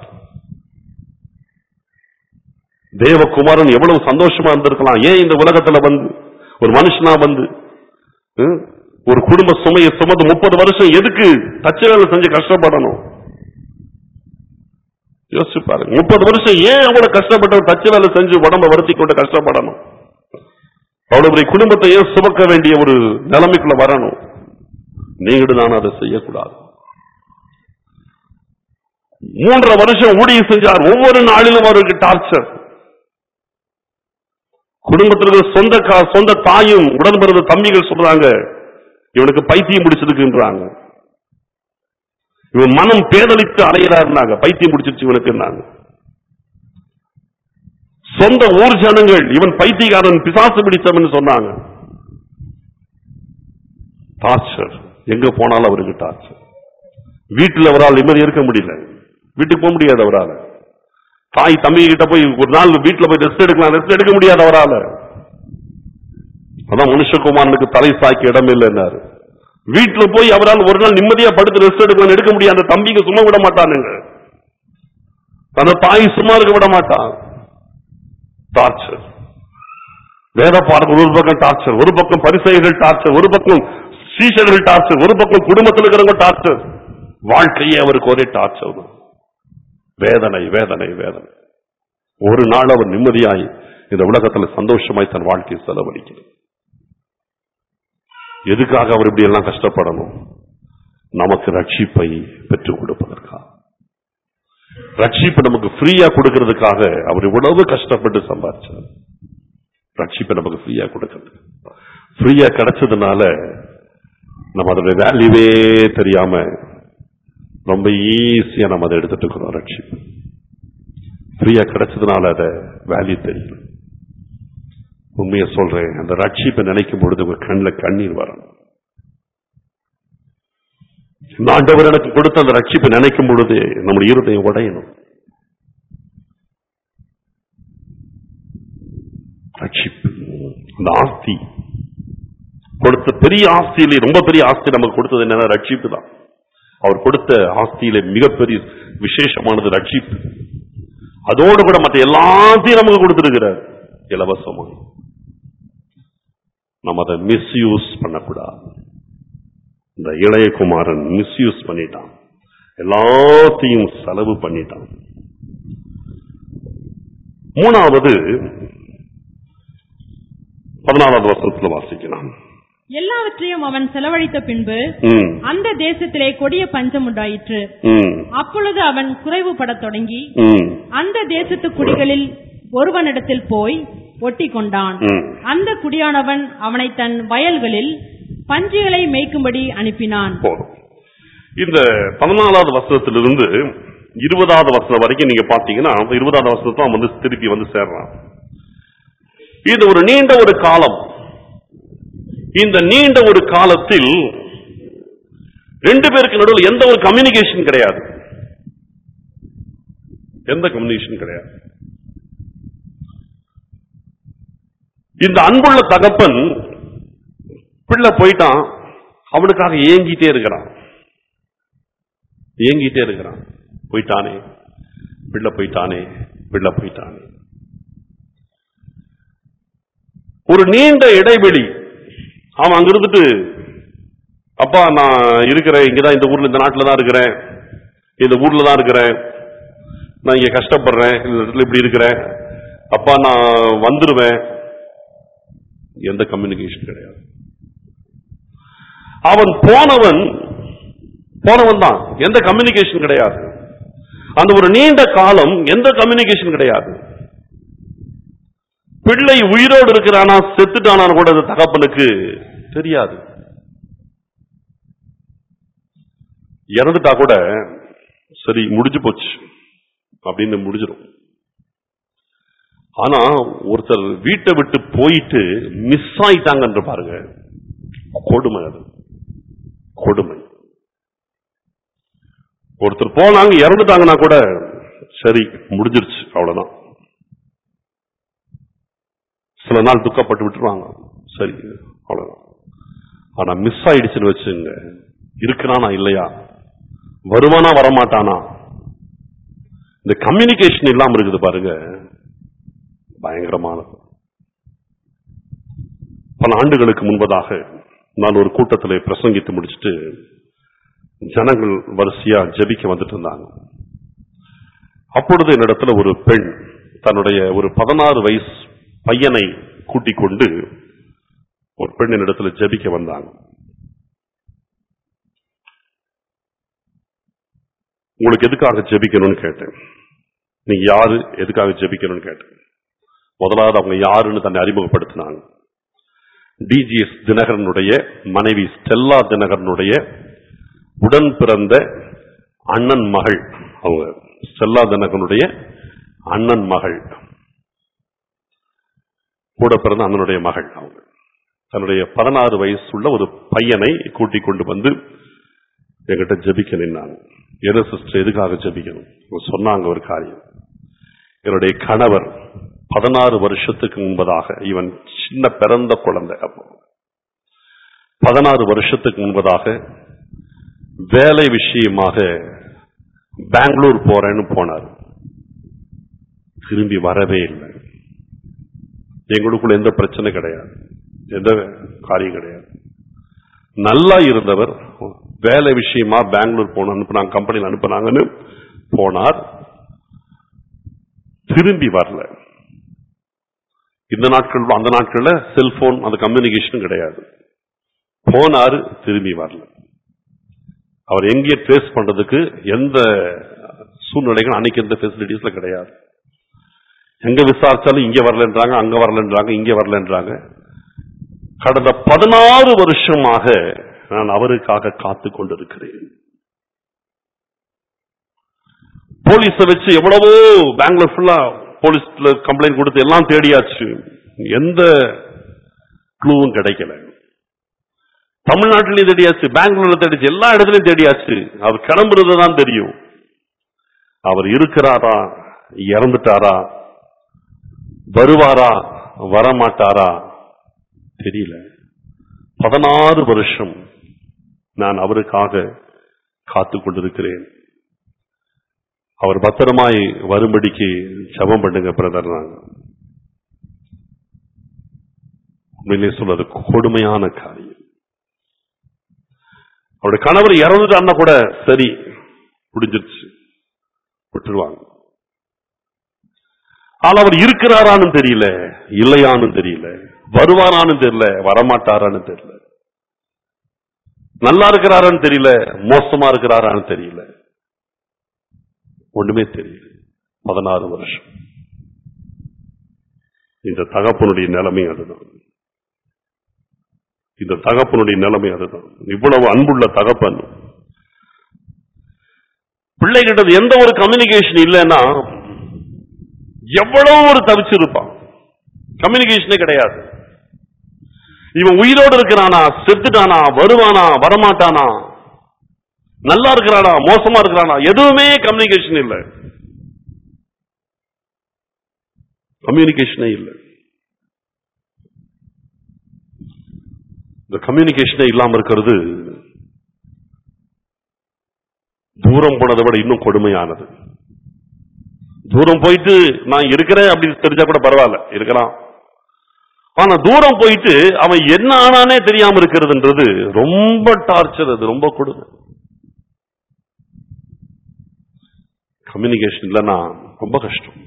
தேவகுமாரன் எவ்வளவு சந்தோஷமா இருந்திருக்கலாம் ஏன் இந்த உலகத்துல வந்து ஒரு மனுஷனா வந்து ஹம், ஒரு குடும்ப சுமையை சுமந்து முப்பது வருஷம் எதுக்கு தச்சு வேலை செஞ்சு கஷ்டப்படணும் யோசிச்சு பாருங்க முப்பது வருஷம் ஏன் அவ்வளவு கஷ்டப்பட்டு தச்சு வேலை செஞ்சு உடம்ப வருத்தி கொண்டு கஷ்டப்படணும் அவ்வளவு பெரிய குடும்பத்தை ஏன் சுமக்க வேண்டிய ஒரு நிலைமைக்குள்ள வரணும் நீங்களும் நான் அதை செய்யக்கூடாது மூன்றரை வருஷம் ஊழியம் செஞ்சார் ஒவ்வொரு நாளிலும் அவருக்கு டார்ச்சர் குடும்பத்திற்கு சொந்த கா- சொந்த தாயும் உடன் பிறந்த தம்பிகள் சொல்றாங்க இவனுக்கு பைத்தியம் பிடிச்சிருக்குன்றாங்க இவன் மனம் பேதலித்து அலைகிறாருனாங்க பைத்தியம் பிடிச்சிருச்சு இவனுக்குன்னாங்க சொந்த ஊர் ஜனங்கள் இவன் பைத்தியக்காரன் பிசாசு பிடித்தவன் சொன்னாங்க டார்ச்சர் எங்க போனாலும் அவருக்கு டார்ச்சர் வீட்டுல அவரால் நிம்மதி இருக்க முடியல வீட்டுக்கு போக முடியாது அவரால் தாய் தம்பி கிட்ட போய் ஒரு நாள் வீட்டுல போய் ரெஸ்ட் எடுக்கலாம் ரெஸ்ட் எடுக்க முடியாது அவரால் அதான் மனுஷகுமாரனுக்கு தலை சாய்க்க இடம் இல்லைன்னாரு வீட்டுல போய் அவரால் ஒரு நாள் நிம்மதியா படுத்து ரெஸ்ட் எடுக்கலாம் எடுக்க முடியாது அந்த தம்பிக்கு சும்மா விட மாட்டானுங்க அந்த தாய் சும்மா இருக்க விட மாட்டான் டார்ச்சர் வேத பாடங்கள் ஒரு பக்கம் டார்ச்சர் ஒரு பக்கம் பரிசைகள் டார்ச்சர் ஒரு பக்கம் சீஷர்கள் டார்ச்சர் ஒரு பக்கம் குடும்பத்தில் இருக்கிறவங்க டார்ச்சர் வாழ்க்கையே அவருக்கு ஒரே டார்ச்சர் தான் வேதனை வேதனை வேதனை ஒரு நாள் அவர் நிம்மதியாய் இந்த உலகத்துல சந்தோஷமாய் தன் வாழ்க்கையை செலவழிக்கிறது எதுக்காக அவர் இப்படி எல்லாம் கஷ்டப்படணும் நமக்கு ரட்சிப்பை பெற்றுக் கொடுப்பதற்காக ரட்சிப்பை நமக்கு ஃப்ரீயா கொடுக்கிறதுக்காக அவர் இவ்வளவு கஷ்டப்பட்டு சம்பாதிச்சார் ரட்சிப்பை நமக்கு ஃப்ரீயா கொடுக்கிறது ஃப்ரீயா கிடைச்சதுனால நம்ம அதோட வேல்யூவே தெரியாம ரொம்ப ஈஸியா நம்ம அதை எடுத்துட்டு இருக்கிறோம் ரட்சிப்பு ஃப்ரீயா கிடைச்சதுனால அதை வேல்யூ தெரியல உண்மையை சொல்றேன் அந்த ரட்சிப்பை நினைக்கும் பொழுது உங்க கண்ணில் கண்ணீர் வரணும் இந்த ஆண்டவர் எனக்கு கொடுத்த அந்த ரட்சிப்பை நினைக்கும் பொழுது நம்முடைய இருதயம் உடையணும் ரட்சிப்பு ஆஸ்தி கொடுத்த பெரிய ஆஸ்தியிலே ரொம்ப பெரிய ஆஸ்தி நமக்கு கொடுத்தது என்னன்னா ரட்சிப்பு தான் அவர் கொடுத்த ஆஸ்தியிலே மிகப்பெரிய விசேஷமானது ரட்சிப்பு அதோடு கூட மற்ற எல்லாத்தையும் நமக்கு கொடுத்திருக்கிறார் இலவசமாக நம்ம அதை மிஸ்யூஸ் பண்ணக்கூடாது இந்த இளையகுமாரன் மிஸ்யூஸ் பண்ணிட்டான் எல்லாத்தையும் செலவு பண்ணிட்டான் மூணாவது பதினாலாவது வருஷத்துல வாசிக்கலாம் எல்லாவற்றையும் அவன் செலவழித்த பின்பு ம், அந்த தேசத்திலே கொடிய பஞ்சம் உண்டாயிற்று ம், அப்பொழுது அவன் குறைவுபடத் தொடங்கி ம், அந்த தேசத்து குடிகளில் ஒருவனிடத்தில் போய் ஒட்டி கொண்டான் ம். அந்த குடியானவன் அவனை தன் வயல்களில் பன்றிகளை மேய்க்கும்படி அனுப்பினான் போதும் இந்த பதினாலாவது வருஷத்திலிருந்து இருபதாவது வருஷம் வரைக்கும் நீங்க பாத்தீங்கன்னா இருபதாவது வருஷத்தை அவன் வந்து திருப்பி வந்து சேர்றான் இது ஒரு நீண்ட ஒரு காலம் இந்த நீண்ட ஒரு காலத்தில் ரெண்டு பேருக்கு நடுவில் எந்த ஒரு கம்யூனிகேஷன் கிடையாது எந்த கம்யூனிகேஷன் கிடையாது இந்த அன்புள்ள தகப்பன் பிள்ளை போயிட்டான் அவனுக்காக ஏங்கிட்டே இருக்கிறான் ஏங்கிட்டே இருக்கிறான் போயிட்டானே பிள்ளை போயிட்டானே பிள்ளை போயிட்டானே ஒரு நீண்ட இடைவெளி அவன் அங்க இருந்துட்டு அப்பா நான் இருக்கிறேன் இங்கதான் இந்த ஊர்ல இந்த நாட்டுல தான் இருக்கிறேன் இந்த ஊர்ல தான் இருக்கிறேன் நான் இங்க கஷ்டப்படுறேன் இந்த இடத்துல இப்படி இருக்கிறேன் அப்பா நான் வந்துருவேன் எந்த கம்யூனிகேஷன் கிடையாது அவன் போனவன் போனவன் தான் எந்த கம்யூனிகேஷன் கிடையாது அந்த ஒரு நீண்ட காலம் எந்த கம்யூனிகேஷன் கிடையாது பிள்ளை உயிரோடு இருக்கிறானா செத்துட்டானான்னு கூட அந்த தகப்பனுக்கு தெரியாது இறந்துட்டா கூட சரி முடிஞ்சு போச்சு அப்படின்னு முடிஞ்சிடும் ஆனா ஒருத்தர் வீட்டை விட்டு போயிட்டு மிஸ் ஆயிட்டாங்கன்ற பாருங்க கொடுமை அது கொடுமை ஒருத்தர் போனாங்க இறந்துட்டாங்கன்னா கூட சரி முடிஞ்சிருச்சு அவ்வளவுதான் சில நாள் துக்கப்பட்டு விட்டுருவாங்க சரி அவ்வளவுதான் ஆனா மிஸ் ஆயிடுச்சுன்னு வச்சுங்க இருக்கிறானா இல்லையா வருவானா வரமாட்டானா இந்த கம்யூனிகேஷன் இல்லாம இருக்குது பாருங்க பயங்கரமானது பல ஆண்டுகளுக்கு முன்பதாக நான் ஒரு கூட்டத்தில் பிரசங்கித்து முடிச்சுட்டு ஜனங்கள் வரிசையா ஜெபிக்க வந்துட்டு இருந்தாங்க அப்பொழுது என்னிடத்துல ஒரு பெண் தன்னுடைய ஒரு பதினாறு வயசு பையனை கூட்டிக் கொண்டு ஒரு பெண் என்னிடத்துல ஜெபிக்க வந்தாங்க உங்களுக்கு எதுக்காக ஜெபிக்கணும்னு கேட்டேன் நீங்க யாரு எதுக்காக ஜெபிக்கணும்னு கேட்டேன் முதலாவது அவங்க யாருன்னு தன்னை அறிமுகப்படுத்தினாங்க டிஜிஎஸ் தினகரனுடைய மனைவி ஸ்டெல்லா தினகரனுடைய உடன் பிறந்த அண்ணன் மகள் அவங்க ஸ்டெல்லா தினகரனுடைய அண்ணன் மகள் கூட பிறந்த அண்ணனுடைய மகள் அவங்க தன்னுடைய பதினாறு வயசுள்ள ஒரு பையனை கூட்டிக் கொண்டு வந்து என்கிட்ட ஜெபிக்க நின்னாங்க என்ன சிஸ்டர் எதுக்காக ஜெபிக்கணும் அவங்க சொன்னாங்க ஒரு காரியம் என்னுடைய கணவர் பதினாறு வருஷத்துக்கு முன்பதாக இவன் சின்ன பிறந்த குழந்தை அப்போ பதினாறு வருஷத்துக்கு முன்பதாக வேலை விஷயமாக பெங்களூர் போறேன்னு போனார் திரும்பி வரவே இல்லை எங்களுக்குள்ள எந்த பிரச்சனை கிடையாது எந்த காரியம் கிடையாது நல்லா இருந்தவர் வேலை விஷயமா பெங்களூர் போன அனுப்புனாங்க கம்பெனியில் அனுப்புனாங்கன்னு போனார் திரும்பி வரல இந்த நாட்கள் அந்த நாட்கள்ல செல்போன் அந்த கம்யூனிகேஷன் கிடையாது போனாரு திரும்பி வரல அவர் எங்கேயே ட்ரேஸ் பண்றதுக்கு எந்த சூழ்நிலைகள் அன்னைக்கு எந்த ஃபெசிலிட்டிஸ்ல கிடையாது எங்க விசாரிச்சாலும் இங்க வரலன்றாங்க அங்க வரலன்றாங்க இங்க வரலன்றாங்க கடந்த பதினாறு வருஷமாக நான் அவருக்காக காத்து கொண்டிருக்கிறேன் போலீஸ வச்சு எவ்வளவோ பெங்களூர் ஃபுல்லா போலீஸ்ல கம்ப்ளைண்ட் கொடுத்து எல்லாம் தேடியாச்சு எந்த க்ளூவும் கிடைக்கல தமிழ்நாட்டிலையும் தேடியாச்சு பெங்களூர்ல தேடிச்சு எல்லா இடத்துலயும் தேடியாச்சு அவர் கிளம்புறது தான் தெரியும் அவர் இருக்கிறாரா இறந்துட்டாரா வருவாரா வரமாட்டாரா தெரியல பதினாறு வருஷம் நான் அவருக்காக காத்து கொண்டிருக்கிறேன் அவர் பத்திரமாய் வரும்படிக்கு ஜெபம் பண்ணுங்க பிரதர் நாங்க உண்மையிலே சொல்றது கொடுமையான காரியம் அவருடைய கணவர் இறந்துட்டான்னா கூட சரி முடிஞ்சிருச்சு விட்டுருவாங்க ஆனா அவர் இருக்கிறாரான்னு தெரியல இல்லையான்னு தெரியல வருவாரான்னு தெரியல வரமாட்டாரான்னு தெரியல நல்லா இருக்கிறாரான்னு தெரியல மோசமா இருக்கிறாரான்னு தெரியல ஒண்ணுமே தெரியல பதினாறு வருஷம் இந்த தகப்பனுடைய நிலைமை அதுதான் இந்த தகப்பனுடைய நிலைமை அதுதான் இவ்வளவு அன்புள்ள தகப்பன் பிள்ளைகிட்ட எந்த ஒரு கம்யூனிகேஷன் இல்லைன்னா எவ்வளவு ஒரு தவிச்சிருப்பான் கம்யூனிகேஷனே கிடையாது இவன் உயிரோடு இருக்கிறானா செத்துட்டானா வருவானா வரமாட்டானா நல்லா இருக்கிறானா மோசமா இருக்கிறானா எதுவுமே கம்யூனிகேஷன் இல்லை கம்யூனிகேஷனே இல்லை இந்த கம்யூனிகேஷனே இல்லாம இருக்கிறது தூரம் போனதை விட இன்னும் கொடுமையானது தூரம் போயிட்டு நான் இருக்கிறேன் அப்படின்னு தெரிஞ்சா கூட பரவாயில்ல இருக்கலாம் ஆனா தூரம் போயிட்டு அவன் என்ன ஆனானே தெரியாம இருக்கிறதுன்றது ரொம்ப டார்ச்சர் அது ரொம்ப கொடுமை கம்யூனிகேஷன் இல்லைன்னா ரொம்ப கஷ்டம்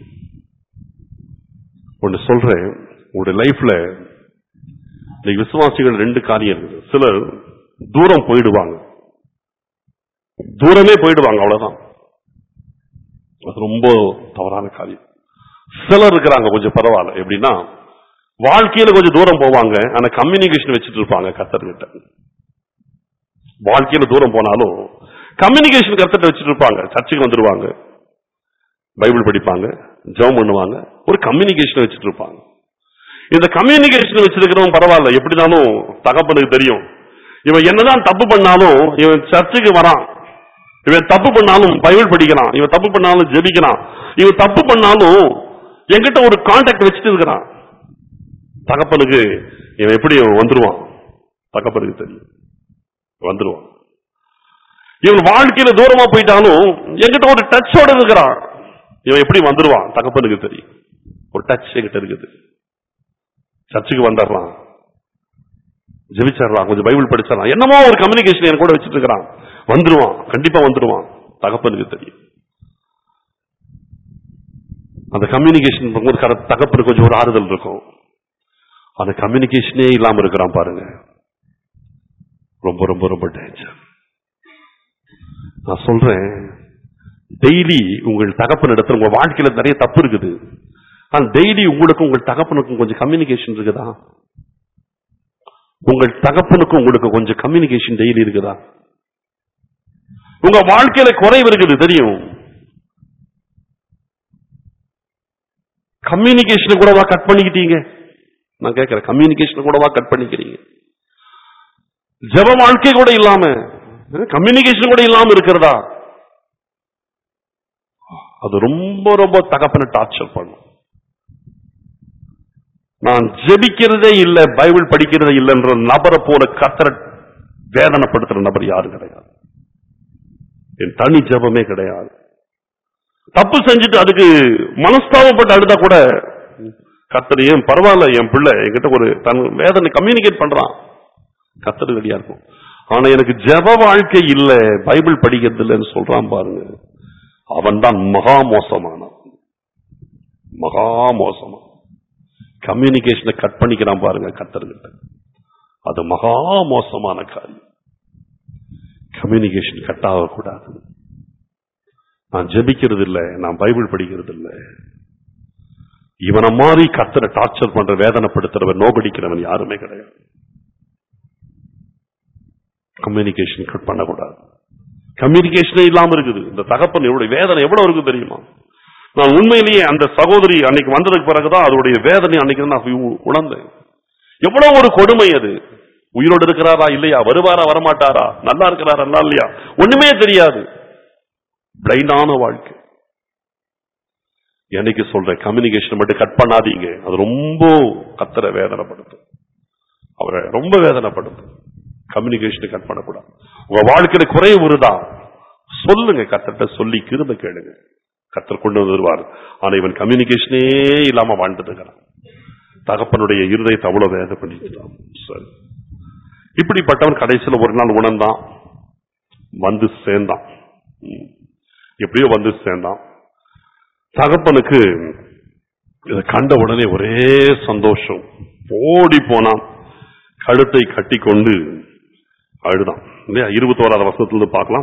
ஒன்று சொல்றேன் உங்களுடைய லைஃப்ல இன்னைக்கு விசுவாசிகள் ரெண்டு காரியம் இருக்குது சிலர் தூரம் போயிடுவாங்க தூரமே போயிடுவாங்க அவ்வளவுதான் அது ரொம்ப தவறான காரியம் சிலர் இருக்கிறாங்க கொஞ்சம் பரவாயில்ல எப்படின்னா வாழ்க்கையில கொஞ்சம் தூரம் போவாங்க ஆனா கம்யூனிகேஷன் வச்சுட்டு இருப்பாங்க கத்தர்கிட்ட வாழ்க்கையில தூரம் போனாலும் கம்யூனிகேஷன் கத்தர்கிட்ட வச்சுட்டு இருப்பாங்க சர்ச்சுக்கு வந்துருவாங்க பைபிள் படிப்பாங்க ஜெபம் பண்ணுவாங்க ஒரு கம்யூனிகேஷன் வச்சுட்டு இருப்பாங்க இந்த கம்யூனிகேஷன் வச்சிருக்கிறவன் பரவாயில்ல எப்படினாலும் தகப்பனுக்கு தெரியும் இவன் என்னதான் தப்பு பண்ணாலும் இவன் சர்ச்சுக்கு வரான் இவன் தப்பு பண்ணாலும் பைபிள் படிக்கிறான் இவன் தப்பு பண்ணாலும் ஜெபிக்கிறான் இவன் தப்பு பண்ணாலும் என்கிட்ட ஒரு கான்டாக்ட் வச்சுட்டு இருக்கிறான் தகப்பனுக்கு இவன் எப்படி இவன் வந்துருவான் தகப்பனுக்கு தெரியும் வந்துருவான் இவன் வாழ்க்கையில தூரமா போயிட்டாலும் என்கிட்ட ஒரு டச்சோட இருக்கிறான் இவன் எப்படி வந்துருவான் தகப்பனுக்கு தெரியும் ஒரு டச் என்கிட்ட இருக்குது சர்ச்சுக்கு வந்துடுறான் ஜெபிச்சிடறான் கொஞ்சம் பைபிள் படிச்சிடறான் என்னமோ ஒரு கம்யூனிகேஷன் என் கூட வச்சுட்டு இருக்கிறான் வந்துருவான் கண்டிப்பா வந்துருவான் தகப்பனுக்கு தெரியும் அந்த கம்யூனிகேஷன் போது கர- தகப்பனுக்கு கொஞ்சம் ஒரு ஆறுதல் இருக்கும் அந்த கம்யூனிகேஷனே இல்லாம இருக்கிறான் பாருங்க ரொம்ப ரொம்ப ரொம்ப டேஞ்சர் நான் சொல்றேன் டெய்லி உங்கள் தகப்பன் இடத்துல உங்க வாழ்க்கையில நிறைய தப்பு இருக்குது ஆனா டெய்லி உங்களுக்கும் உங்கள் தகப்பனுக்கும் கொஞ்சம் கம்யூனிகேஷன் இருக்குதா உங்கள் தகப்பனுக்கும் உங்களுக்கு கொஞ்சம் கம்யூனிகேஷன் டெய்லி இருக்குதா உங்க வாழ்க்கையில குறைவு இருக்குது தெரியும் கம்யூனிகேஷனை கூடவா கட் பண்ணிக்கிட்டீங்க நான் கேட்கிறேன் கம்யூனிகேஷன் கூடவா கட் பண்ணிக்கிறீங்க ஜெப வாழ்க்கை கூட இல்லாம கம்யூனிகேஷன் கூட இல்லாம இருக்கிறதா அது ரொம்ப ரொம்ப தகப்பனை டார்ச்சர் பண்ணும் நான் ஜெபிக்கிறதே இல்ல பைபிள் படிக்கிறதே இல்லைன்ற நபரை போல கத்தர வேதனைப்படுத்துற நபர் யாரும் கிடையாது என் தனி ஜெபமே கிடையாது தப்பு செஞ்சுட்டு அதுக்கு மனஸ்தாபப்பட்டு அழுதா கூட கத்தர் ஏன் பரவாயில்ல என் பிள்ளை என்கிட்ட ஒரு தன் வேதனை கம்யூனிகேட் பண்றான் கத்தர் ரெடியா இருக்கும் ஆனா எனக்கு ஜெப வாழ்க்கை இல்ல பைபிள் படிக்கிறது இல்லைன்னு சொல்றான் பாருங்க அவன் தான் மகா மோசமானவன் மகா மோசமா கம்யூனிகேஷனை கட் பண்ணிக்கிறான் பாருங்க கத்தர்கிட்ட அது மகா மோசமான காரியம் கம்யூனிகேஷன் கட் ஆகக்கூடாது நான் ஜெபிக்கிறது இல்ல நான் பைபிள் படிக்கிறது இல்ல இவனை மாதிரி கத்தரை டார்ச்சர் பண்ற வேதனைப்படுத்துறவன் நோகடிக்கிறவன் யாருமே கிடையாது கம்யூனிகேஷன் கட் பண்ணக்கூடாது கம்யூனிகேஷனே இல்லாம இருக்குது இந்த தகப்பன் எவ்வளவு வேதனை எவ்வளவு இருக்கு தெரியுமா நான் உண்மையிலேயே அந்த சகோதரி அன்னைக்கு வந்ததுக்கு பிறகுதான் அதோடைய வேதனை அன்னைக்கு தான் நான் உ- உணர்ந்தேன் எவ்வளவு ஒரு கொடுமை அது உயிரோடு இருக்கிறாரா இல்லையா வருவாரா வரமாட்டாரா நல்லா இருக்கிறாரா நல்லா இல்லையா ஒண்ணுமே தெரியாது பிளைண்டான வாழ்க்கை என்னைக்கு சொல்றேன் கம்யூனிகேஷன் மட்டும் கட் பண்ணாதீங்க அது ரொம்ப கத்தர வேதனைப்படுத்தும் அவரை ரொம்ப வேதனைப்படுது கம்யூனிகேஷன் கட் பண்ணக்கூடாது உங்க வாழ்க்கையில குறைவு வருதா சொல்லுங்க கத்தட்ட சொல்லி கிருப கேளுங்க கத்தர் கொண்டு வருவார் ஆனா இவன் கம்யூனிகேஷனே இல்லாம வாழ்ந்துட்டு இருக்கிறான் தகப்பனுடைய இருதயத்தை அவ்வளவு வேத பண்ணிட்டான் சரி இப்படிப்பட்டவன் கடைசியில ஒரு நாள் உணர்ந்தான் வந்து சேர்ந்தான் ம். எப்படியோ வந்து சேர்ந்தான் தகப்பனுக்கு இதை கண்ட உடனே ஒரே சந்தோஷம் ஓடி போனான் கழுத்தை கட்டி கொண்டு அழுதான் இல்லையா இருபத்தோராத வருஷத்துல பார்க்கலாம்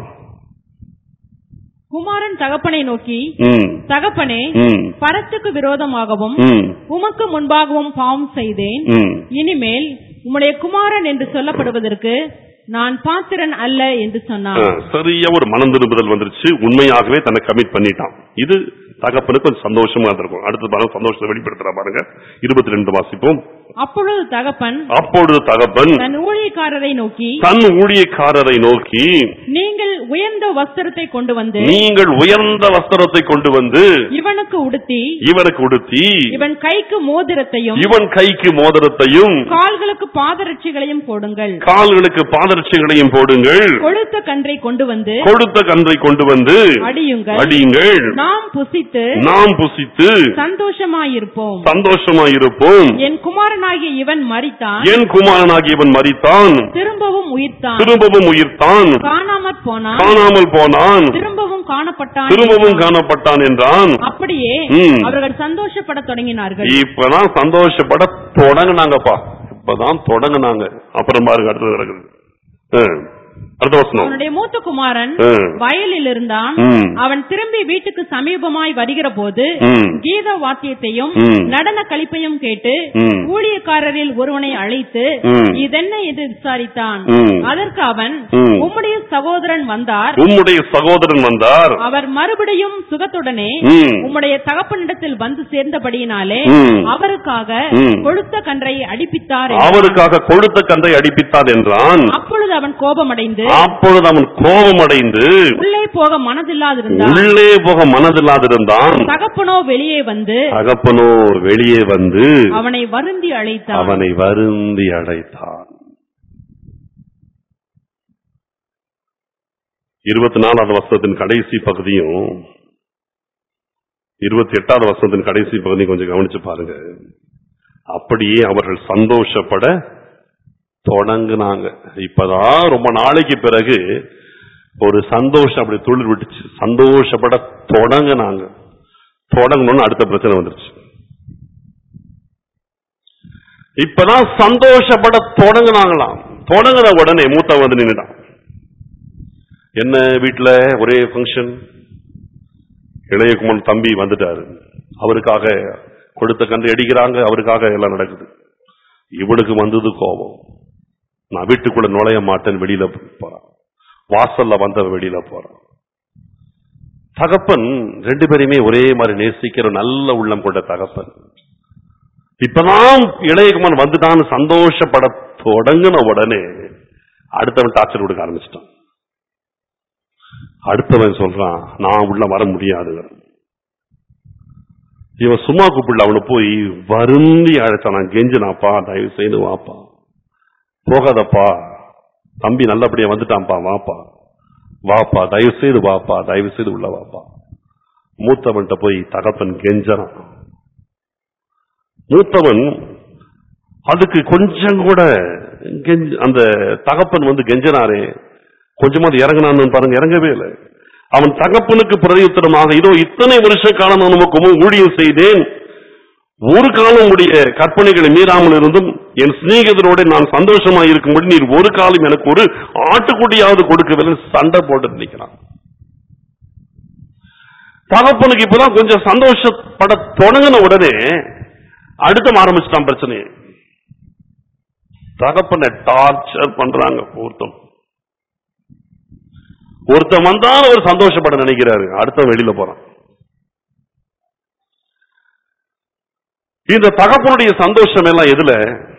குமாரன் தகப்பனை நோக்கி ம் தகப்பனே ம் பரத்துக்கு விரோதமாகவும் ம் உமக்கு முன்பாகவும் பாவம் செய்தேன் ம் இனிமேல் உம்முடைய குமாரன் என்று சொல்லப்படுவதற்கு நான் பாத்திரன் அல்ல என்று சொன்னான் ஆ, சரியா ஒரு மனம் திரும்புதல் வந்துருச்சு உண்மையாகவே தன்னை கமிட் பண்ணிட்டான் இது தகப்பனுக்கு கொஞ்சம் சந்தோஷமா இருந்திருக்கும் அடுத்து பாருங்க சந்தோஷத்தை வெளிப்படுத்துறா பாருங்க இருபத்தி ரெண்டு வாசிப்போம் அப்பொழுது தகப்பன் அப்பொழுது தகப்பன் தன் ஊழியக்காரரை நோக்கி தன் ஊழியக்காரரை நோக்கி நீங்கள் உயர்ந்த வஸ்திரத்தை கொண்டு வந்து நீங்கள் உயர்ந்த வஸ்திரத்தை கொண்டு வந்து இவனுக்கு உடுத்தி இவனுக்கு உடுத்தி இவன் கைக்கு மோதிரத்தையும் இவன் கைக்கு மோதிரத்தையும் கால்களுக்கு பாதரட்சிகளையும் போடுங்கள் கால்களுக்கு பாதரட்சிகளையும் போடுங்கள் கொழுத்த கன்றை கொண்டு வந்து கொடுத்த கன்றை கொண்டு வந்து அடியுங்கள் அடியுங்கள் நாம் புசித்து நாம் புசித்து சந்தோஷமாயிருப்போம் சந்தோஷமாயிருப்போம் என் குமாரனாகிய இவன் மரித்தான் என் குமாரனாகிய இவன் மரித்தான் திரும்பவும் உயிர்த்தான் திரும்பவும் உயிர்த்தான் காணாமற் போனான் காணாமல் போனான் திரும்பவும் காணப்பட்டான் திரும்பவும் காணப்பட்டான் என்றான் அப்படியே ம். அவர்கள் சந்தோஷப்படத் தொடங்கினார்கள் இப்பதான் சந்தோஷப்பட தொடங்குனாங்கப்பா இப்பதான் தொடங்குனாங்க அப்புறம் பாருங்க அடுத்தது நடக்குது ஆ. அடுத்த வசனம் அவனுடைய மூத்த குமாரன் ஆ. வயலில் இருந்தான் ம். அவன் திரும்பி வீட்டுக்கு சமீபமாய் வருகிற போது ம். கீத வாத்தியத்தையும் ம். நடன கலிப்பையும் கேட்டு ம். ஊழியக்காரரில் ஒருவனை அழைத்து ம். இதென்ன என்று விசாரித்தான் ம். அதற்கு அவன் ம். உம்முடைய சகோதரன் வந்தார் உம்முடைய சகோதரன் வந்தார் அவர் மறுபடியும் சுகத்துடனே ம். உம்முடைய தகப்பனிடத்தில் வந்து சேர்ந்தபடியினாலே ம். அவருக்காக ம். கொழுத்த கன்றை அடிப்பித்தார் என்றான். அவருக்காக கொடுத்த கன்றை அடிப்பித்தார் என்றான் அப்பொழுது அவன் கோபமடைந்து அப்பொழுது அவன் கோபமடைந்து உள்ளே போக மனதில்லாதிருந்தான் உள்ளே போக மனதில்லாதிருந்தான் தகப்பனோ வெளியே வந்து தகப்பனோ வெளியே வந்து அவனை வருந்தி அழைத்தான் அவனை வருந்தி அழைத்தான் இருபத்தி நாலாவது வருஷத்தின் கடைசி பகுதியும் இருபத்தி எட்டாவது வருஷத்தின் கடைசி பகுதியும் கொஞ்சம் கவனிச்சு பாருங்க அப்படியே அவர்கள் சந்தோஷப்பட தொடங்குனாங்க இப்பதான் ரொம்ப நாளைக்கு பிறகு ஒரு சந்தோஷம் அப்படி துளிர் விட்டுச்சு சந்தோஷப்பட தொடங்குனாங்க தொடங்கணும்னு அடுத்த பிரச்சனை வந்துருச்சு இப்பதான் சந்தோஷப்பட தொடங்குனாங்களாம் தொடங்குன உடனே மூத்த வந்து நின்னுட்டான் என்ன வீட்டுல ஒரே ஃபங்க்ஷன் இளையகுமன் தம்பி வந்துட்டாரு அவருக்காக கொடுத்த கண்டு அடிக்கிறாங்க அவருக்காக எல்லாம் நடக்குது இவனுக்கு வந்தது கோபம் நான் வீட்டுக்குள்ள நுழைய மாட்டேன் வெளியில போறான் வாசல்ல வந்தவன் வெளியில போறான் தகப்பன் ரெண்டு பேரையுமே ஒரே மாதிரி நேசிக்கிற நல்ல உள்ளம் கொண்ட தகப்பன் இப்பதான் இளையகுமான் வந்துட்டான்னு சந்தோஷப்பட தொடங்கின உடனே அடுத்தவன் டார்ச்சர் கொடுக்க ஆரம்பிச்சிட்டான் அடுத்தவன் சொல்றான் நான் உள்ள வர முடியாது இவன் சும்மா கூப்பிடல அவனை போய் வருந்தி அழைச்சான் நான் கெஞ்சினாப்பா தயவு செய்து வாப்பா போகாதப்பா தம்பி நல்லபடியா வந்துட்டான்ப்பா வாப்பா வாப்பா தயவு செய்து வாப்பா தயவு செய்து உள்ள வாப்பா மூத்தவன்கிட்ட போய் தகப்பன் கெஞ்சறான் மூத்தவன் அதுக்கு கொஞ்சம் கூட கெஞ்ச- அந்த தகப்பன் வந்து கெஞ்சனாரே கொஞ்சமாவது இறங்கினான்னு பாருங்க இறங்கவே இல்லை அவன் தகப்பனுக்கு பிரதியுத்தரமாக இதோ இத்தனை வருஷ காலம் நான் உமக்கு முன் ஊழியம் செய்தேன் ஒரு காலம் உடைய கற்பனைகளை மீறாமல் இருந்தும் என் சிநேகிதரோட நான் சந்தோஷமா இருக்கும்படி நீர் ஒரு காலம் எனக்கு ஒரு ஆட்டுக்குட்டியாவது கொடுக்கவில்லை சண்டை போட்டு நிற்கிறான் தகப்பனுக்கு இப்பதான் கொஞ்சம் சந்தோஷப்பட தொடங்கின உடனே அடுத்த ஆரம்பிச்சிட்டான் பிரச்சனையை தகப்பனை டார்ச்சர் பண்றாங்க ஒருத்தன் ஒருத்தன் வந்தாலும் அவர் சந்தோஷப்பட நினைக்கிறாரு அடுத்த வெளியில போறான் இந்த தகப்பனுடைய சந்தோஷம் எல்லாம் எதுல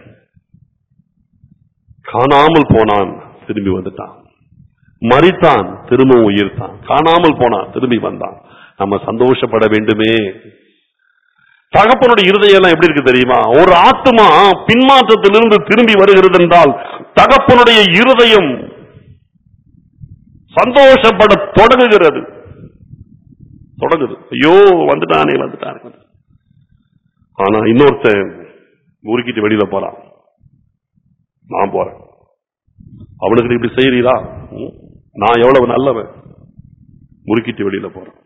காணாமல் போனான் திரும்பி வந்துட்டான் மறித்தான் திரும்பவும் உயிர்த்தான் காணாமல் போனான் திரும்பி வந்தான் நம்ம சந்தோஷப்பட வேண்டுமே தகப்பனுடைய இருதயம் எல்லாம் எப்படி இருக்கு தெரியுமா ஒரு ஆத்மா பின்மாற்றத்திலிருந்து திரும்பி வருகிறது என்றால் தகப்பனுடைய இருதயம் சந்தோஷப்பட தொடங்குகிறது தொடங்குது ஐயோ வந்துட்டானே வந்துட்டானே வந்துட்டானே. ஆனா இன்னொருத்தன் உருக்கிட்டு வெளியில போறான் நான் போறேன் அவனுக்கு நீ இப்படி செய்யறீரா ம்? நான் எவ்வளவு நல்லவன் முறுக்கிட்டு வெளியில போறேன்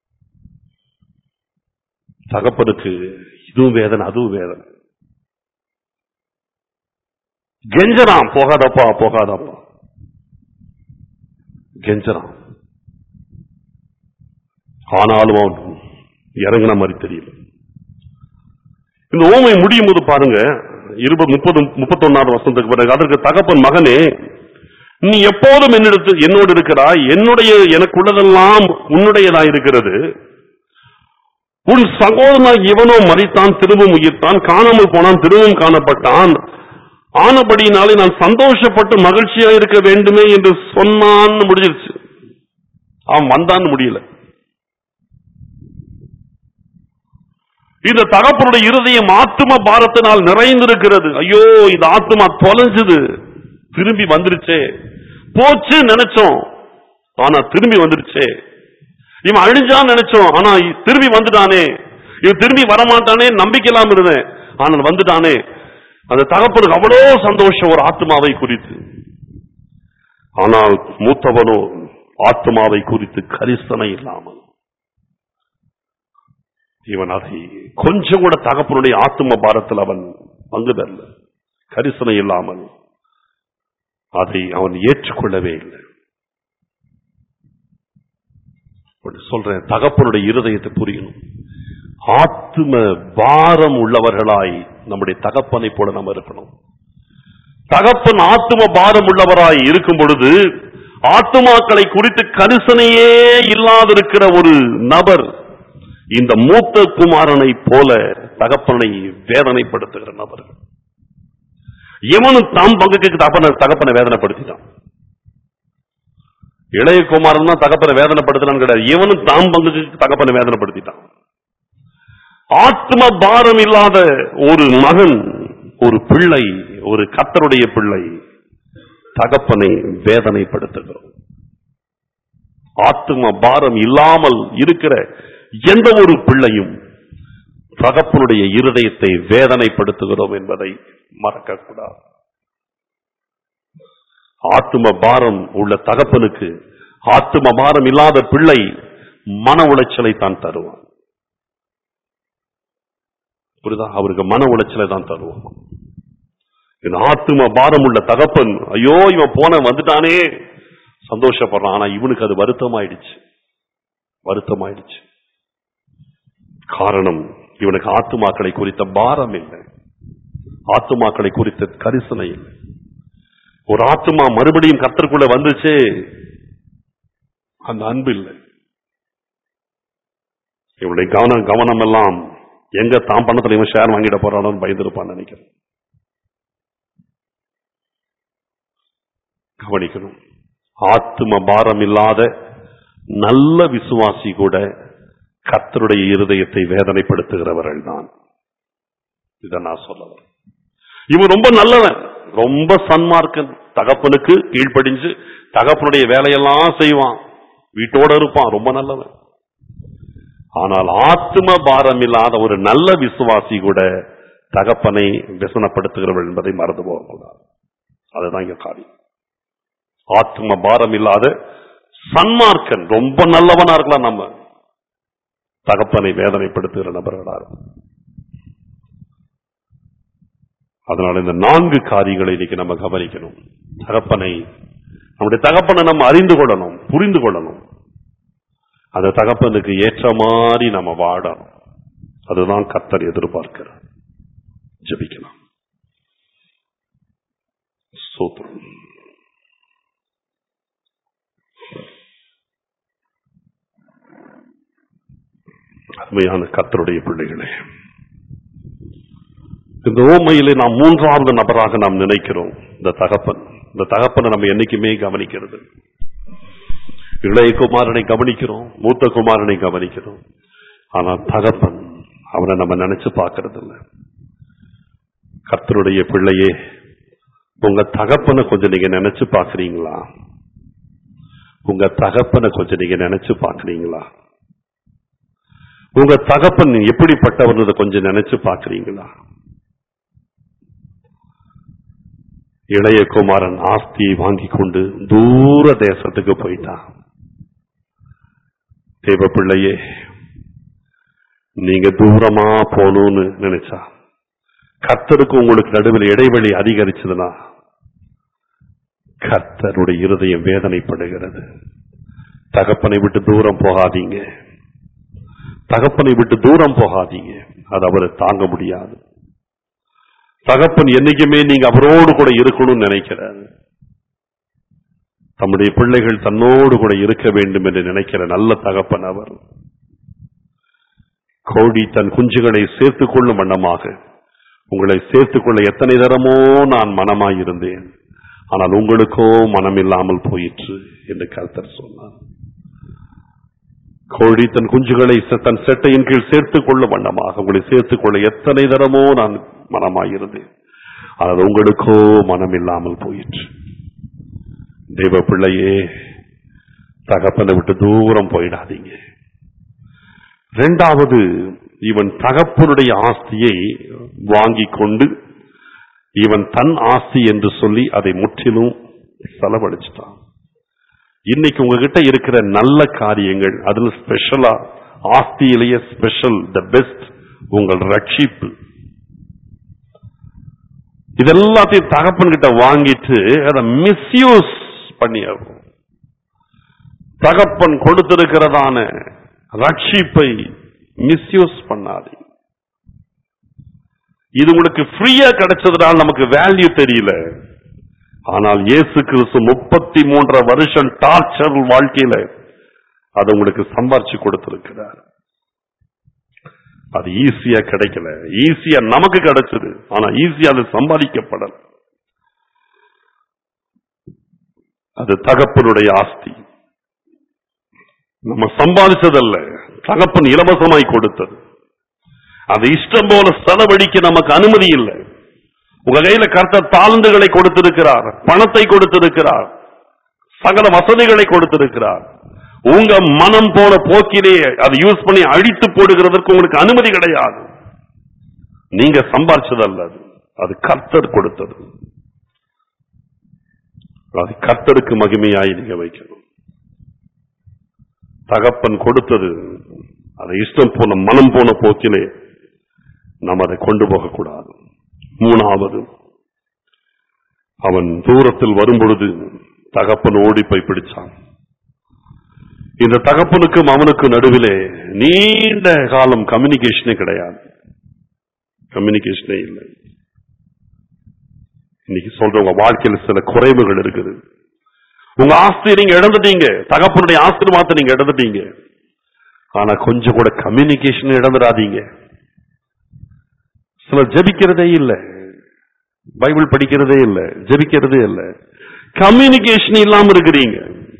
தகப்பனுக்கு இதுவும் வேதனை அதுவும் வேதனை கெஞ்சராம் போகாதப்பா போகாதப்பா கெஞ்சராம் ஆனாலும் அவன் இறங்கின மாதிரி தெரியல இந்த ஓமை முடியும் போது பாருங்க இருபது முப்பது முப்பத்தொன்னாறு வருஷத்துக்கு பிறகு அதற்கு தகப்பன் மகனே நீ எப்போதும் என்னிடத்து என்னோடு இருக்கிறாய் என்னுடைய எனக்குள்ளதெல்லாம் உன்னுடையதா இருக்கிறது உன் சகோதரன் இவனோ மறித்தான் திரும்பவும் உயிர்த்தான் காணாமல் போனான் திரும்பவும் காணப்பட்டான் ஆனபடியினாலே நான் சந்தோஷப்பட்டு மகிழ்ச்சியா இருக்க வேண்டுமே என்று சொன்னான்னு முடிஞ்சிருச்சு அவன் வந்தான்னு முடியல இந்த தகப்பனுடைய இருதயம் ஆத்தும பாரத்தினால் நிறைந்திருக்கிறது ஐயோ இந்த ஆத்துமா தொலைஞ்சது திரும்பி வந்துருச்சே போச்சு நினைச்சோம் ஆனா திரும்பி வந்துருச்சே இவன் அழிஞ்சான்னு நினைச்சோம் ஆனா இ- திரும்பி வந்துட்டானே இவன் திரும்பி வரமாட்டானே நம்பிக்கலாம் இருந்தேன் ஆனால் வந்துட்டானே அந்த தகப்பனுக்கு அவ்வளோ சந்தோஷம் ஒரு ஆத்மாவை குறித்து ஆனால் மூத்தவனோ ஆத்மாவை குறித்து கரிசனை இல்லாமல் இவன் அதை கொஞ்சம் கூட தகப்பனுடைய ஆத்ம பாரத்தில் அவன் பங்குதல்ல கரிசனை இல்லாமல் அதை அவன் ஏற்றுக்கொள்ளவே இல்லை ஒன்று சொல்றேன் தகப்பனுடைய இருதயத்தை புரியணும் ஆத்ம பாரம் உள்ளவர்களாய் நம்முடைய தகப்பனை போல நம்ம இருக்கணும் தகப்பன் ஆத்ம பாரம் உள்ளவராய் இருக்கும் பொழுது ஆத்துமாக்களை குறித்து கரிசனையே இல்லாதிருக்கிற ஒரு நபர் இந்த மூத்த குமாரனை போல தகப்பனை வேதனைப்படுத்துகிற நபர்கள் எவனும் தாம் பங்குக்கு தகப்பனை தகப்பனை வேதனைப்படுத்திட்டான் இளைய குமாரன் தான் தகப்பனை வேதனைப்படுத்தலான்னு கிடையாது இவனும் தாம் பங்குக்கு தகப்பனை வேதனைப்படுத்திட்டான் ஆத்ம பாரம் இல்லாத ஒரு மகன் ஒரு பிள்ளை ஒரு கத்தருடைய பிள்ளை தகப்பனை வேதனைப்படுத்துகிறோம் ஆத்ம பாரம் இல்லாமல் இருக்கிற எந்த ஒரு பிள்ளையும் தகப்பனுடைய இருதயத்தை வேதனைப்படுத்துகிறோம் என்பதை மறக்கக்கூடாது ஆத்தும பாரம் உள்ள தகப்பனுக்கு ஆத்தும பாரம் இல்லாத பிள்ளை மன உளைச்சலை தான் தருவான் புரியுதா அவருக்கு மன உளைச்சலை தான் தருவான் இந்த ஆத்தும பாரம் உள்ள தகப்பன் ஐயோ இவன் போன வந்துட்டானே சந்தோஷப்படுறான் ஆனா இவனுக்கு அது வருத்தமாயிடுச்சு வருத்தமாயிடுச்சு காரணம் இவனுக்கு ஆத்துமாக்களை குறித்த பாரம் இல்லை ஆத்துமாக்களை குறித்த கரிசனை இல்லை ஒரு ஆத்துமா மறுபடியும் கத்தருக்குள்ள வந்துச்சு அந்த அன்பு இல்லை இவனுடைய கவனம் கவனம் எல்லாம் எங்க தான் பணத்துல இவன் ஷேர் வாங்கிட போறானோன்னு பயந்துருப்பான்னு நினைக்கிறேன் கவனிக்கணும் ஆத்தும பாரம் இல்லாத நல்ல விசுவாசி கூட கர்த்தருடைய இருதயத்தை வேதனைப்படுத்துகிறவர்கள் தான் இதை நான் சொல்ல வரேன் இவன் ரொம்ப நல்லவன் ரொம்ப சன்மார்க்கன் தகப்பனுக்கு கீழ்ப்படிஞ்சு தகப்பனுடைய வேலையெல்லாம் செய்வான் வீட்டோட இருப்பான் ரொம்ப நல்லவன் ஆனால் ஆத்ம பாரம் இல்லாத ஒரு நல்ல விசுவாசி கூட தகப்பனை விசனப்படுத்துகிறவர்கள் என்பதை மறந்து போகக்கூடாது அதுதான் இங்க காரியம் ஆத்ம பாரம் இல்லாத சன்மார்க்கன் ரொம்ப நல்லவனா இருக்கலாம் நம்ம தகப்பனை வேதனைப்படுத்துகிற நபர்களா இருக்கும் அதனால இந்த நான்கு காரியங்களை இன்னைக்கு நம்ம கவனிக்கணும் தகப்பனை நம்முடைய தகப்பனை நம்ம அறிந்து கொள்ளணும் புரிந்து கொள்ளணும் அந்த தகப்பனுக்கு ஏற்ற மாதிரி நம்ம வாழணும் அதுதான் கர்த்தர் எதிர்பார்க்கிறார் ஜெபிக்கலாம் சூத்திரம் அருமையான கர்த்தருடைய பிள்ளைகளே இந்த ஓமையிலே நாம் மூன்றாவது நபராக நாம் நினைக்கிறோம் இந்த தகப்பன் இந்த தகப்பனை நம்ம என்னைக்குமே கவனிக்கிறது இளைய குமாரனை கவனிக்கிறோம் மூத்த குமாரனை கவனிக்கிறோம் ஆனால் தகப்பன் அவனை நம்ம நினைச்சு பார்க்கறது இல்ல கர்த்தருடைய பிள்ளையே உங்க தகப்பனை கொஞ்சம் நீங்க நினைச்சு பார்க்கறீங்களா உங்க தகப்பனை கொஞ்சம் நீங்க நினைச்சு பார்க்கறீங்களா உங்க தகப்பன் எப்படிப்பட்டவர்ன்றதை கொஞ்சம் நினைச்சு பார்க்கறீங்களா இளைய குமாரன் ஆஸ்தியை வாங்கி கொண்டு தூர தேசத்துக்கு போயிட்டான் தேவ பிள்ளையே நீங்க தூரமா போகணும்னு நினைச்சா கர்த்தருக்கு உங்களுக்கு நடுவில் இடைவெளி அதிகரிச்சதுன்னா கர்த்தருடைய இருதயம் வேதனைப்படுகிறது தகப்பனை விட்டு தூரம் போகாதீங்க தகப்பனை விட்டு தூரம் போகாதீங்க அது அவரை தாங்க முடியாது தகப்பன் என்னைக்குமே நீங்க அவரோடு கூட இருக்கணும்னு நினைக்கிறாரு தம்முடைய பிள்ளைகள் தன்னோடு கூட இருக்க வேண்டும் என்று நினைக்கிற நல்ல தகப்பன் அவர் கோழி தன் குஞ்சுகளை சேர்த்துக் கொள்ளும் வண்ணமாக உங்களை சேர்த்துக் கொள்ள எத்தனை தரமோ நான் மனமாயிருந்தேன் ஆனால் உங்களுக்கோ மனம் இல்லாமல் போயிற்று என்று கர்த்தர் சொன்னார் கோழி தன் குஞ்சுகளை செ- தன் செட்டையின் கீழ் சேர்த்துக் கொள்ளும் வண்ணமாக உங்களை சேர்த்துக் கொள்ள எத்தனை தரமோ நான் மனமாயிருந்தேன் ஆனால் உங்களுக்கோ மனம் இல்லாமல் போயிற்று தெய்வ பிள்ளையே தகப்பனை விட்டு தூரம் போயிடாதீங்க இரண்டாவது இவன் தகப்பனுடைய ஆஸ்தியை வாங்கிக் கொண்டு இவன் தன் ஆஸ்தி என்று சொல்லி அதை முற்றிலும் செலவழிச்சிட்டான் இன்னைக்கு உங்ககிட்ட இருக்கிற நல்ல காரியங்கள் அதுல ஸ்பெஷலா ஆஸ்தியிலேயே ஸ்பெஷல் த பெஸ்ட் உங்கள் ரட்சிப்பு இதெல்லாத்தையும் தகப்பன் கிட்ட வாங்கிட்டு அதை மிஸ்யூஸ் பண்ணிடுறோம் தகப்பன் கொடுத்திருக்கிறதான ரட்சிப்பை மிஸ்யூஸ் பண்ணாதே இது உங்களுக்கு ஃப்ரீயா கிடைச்சதுனால நமக்கு வேல்யூ தெரியல ஆனால் இயேசு கிறிஸ்து முப்பத்தி மூன்றரை வருஷம் டார்ச்சர் வாழ்க்கையில அதை உங்களுக்கு சம்பாரிச்சு கொடுத்திருக்கிறார் அது ஈஸியா கிடைக்கல ஈஸியா நமக்கு கிடைச்சது ஆனா ஈஸியா அது சம்பாதிக்கப்படல அது தகப்பனுடைய ஆஸ்தி நம்ம சம்பாதிச்சதல்ல தகப்பன் இலவசமாய் கொடுத்தது அது இஷ்டம் போல செலவழிக்க நமக்கு அனுமதி இல்லை உங்க கையில கர்த்தர் தாழ்ந்துகளை கொடுத்திருக்கிறார் பணத்தை கொடுத்திருக்கிறார் சகல வசதிகளை கொடுத்திருக்கிறார் உங்க மனம் போன போக்கிலே அதை யூஸ் பண்ணி அழித்து போடுகிறதற்கு உங்களுக்கு அனுமதி கிடையாது நீங்க சம்பாரிச்சதல்ல அது அது கர்த்தர் கொடுத்தது அது கர்த்தருக்கு மகிமையாய் நீங்க வைக்கணும் தகப்பன் கொடுத்தது அதை இஷ்டம் போன மனம் போன போக்கிலே நாம் அதை கொண்டு போகக்கூடாது மூணாவது அவன் தூரத்தில் வரும்பொழுது தகப்பன் ஓடி போய் பிடிச்சான் இந்த தகப்பனுக்கும் அவனுக்கு நடுவிலே நீண்ட காலம் கம்யூனிகேஷனே கிடையாது கம்யூனிகேஷனே இல்லை இன்னைக்கு சொல்ற உங்க வாழ்க்கையில சில குறைவுகள் இருக்குது உங்க ஆஸ்தியை நீங்க இழந்துட்டீங்க தகப்பனுடைய ஆசீர்வாதத்தை நீங்க இழந்துட்டீங்க ஆனா கொஞ்சம் கூட கம்யூனிகேஷன் இழந்துடாதீங்க சிலர் ஜெபிக்கிறதே இல்ல பைபிள் படிக்கிறதே இல்ல ஜெபிக்கிறதே இல்ல கம்யூனிகேஷன் இல்லாம இருக்கிறீங்க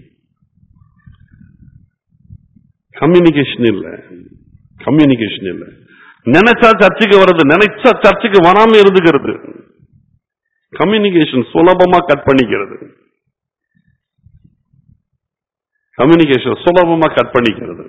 கம்யூனிகேஷன் இல்ல கம்யூனிகேஷன் இல்ல நினைச்சா சர்ச்சுக்கு வர்றது நினைச்சா சர்ச்சுக்கு வராம இருந்துக்கிறது கம்யூனிகேஷன் சுலபமா கட் பண்ணிக்கிறது கம்யூனிகேஷன் சுலபமா கட் பண்ணிக்கிறது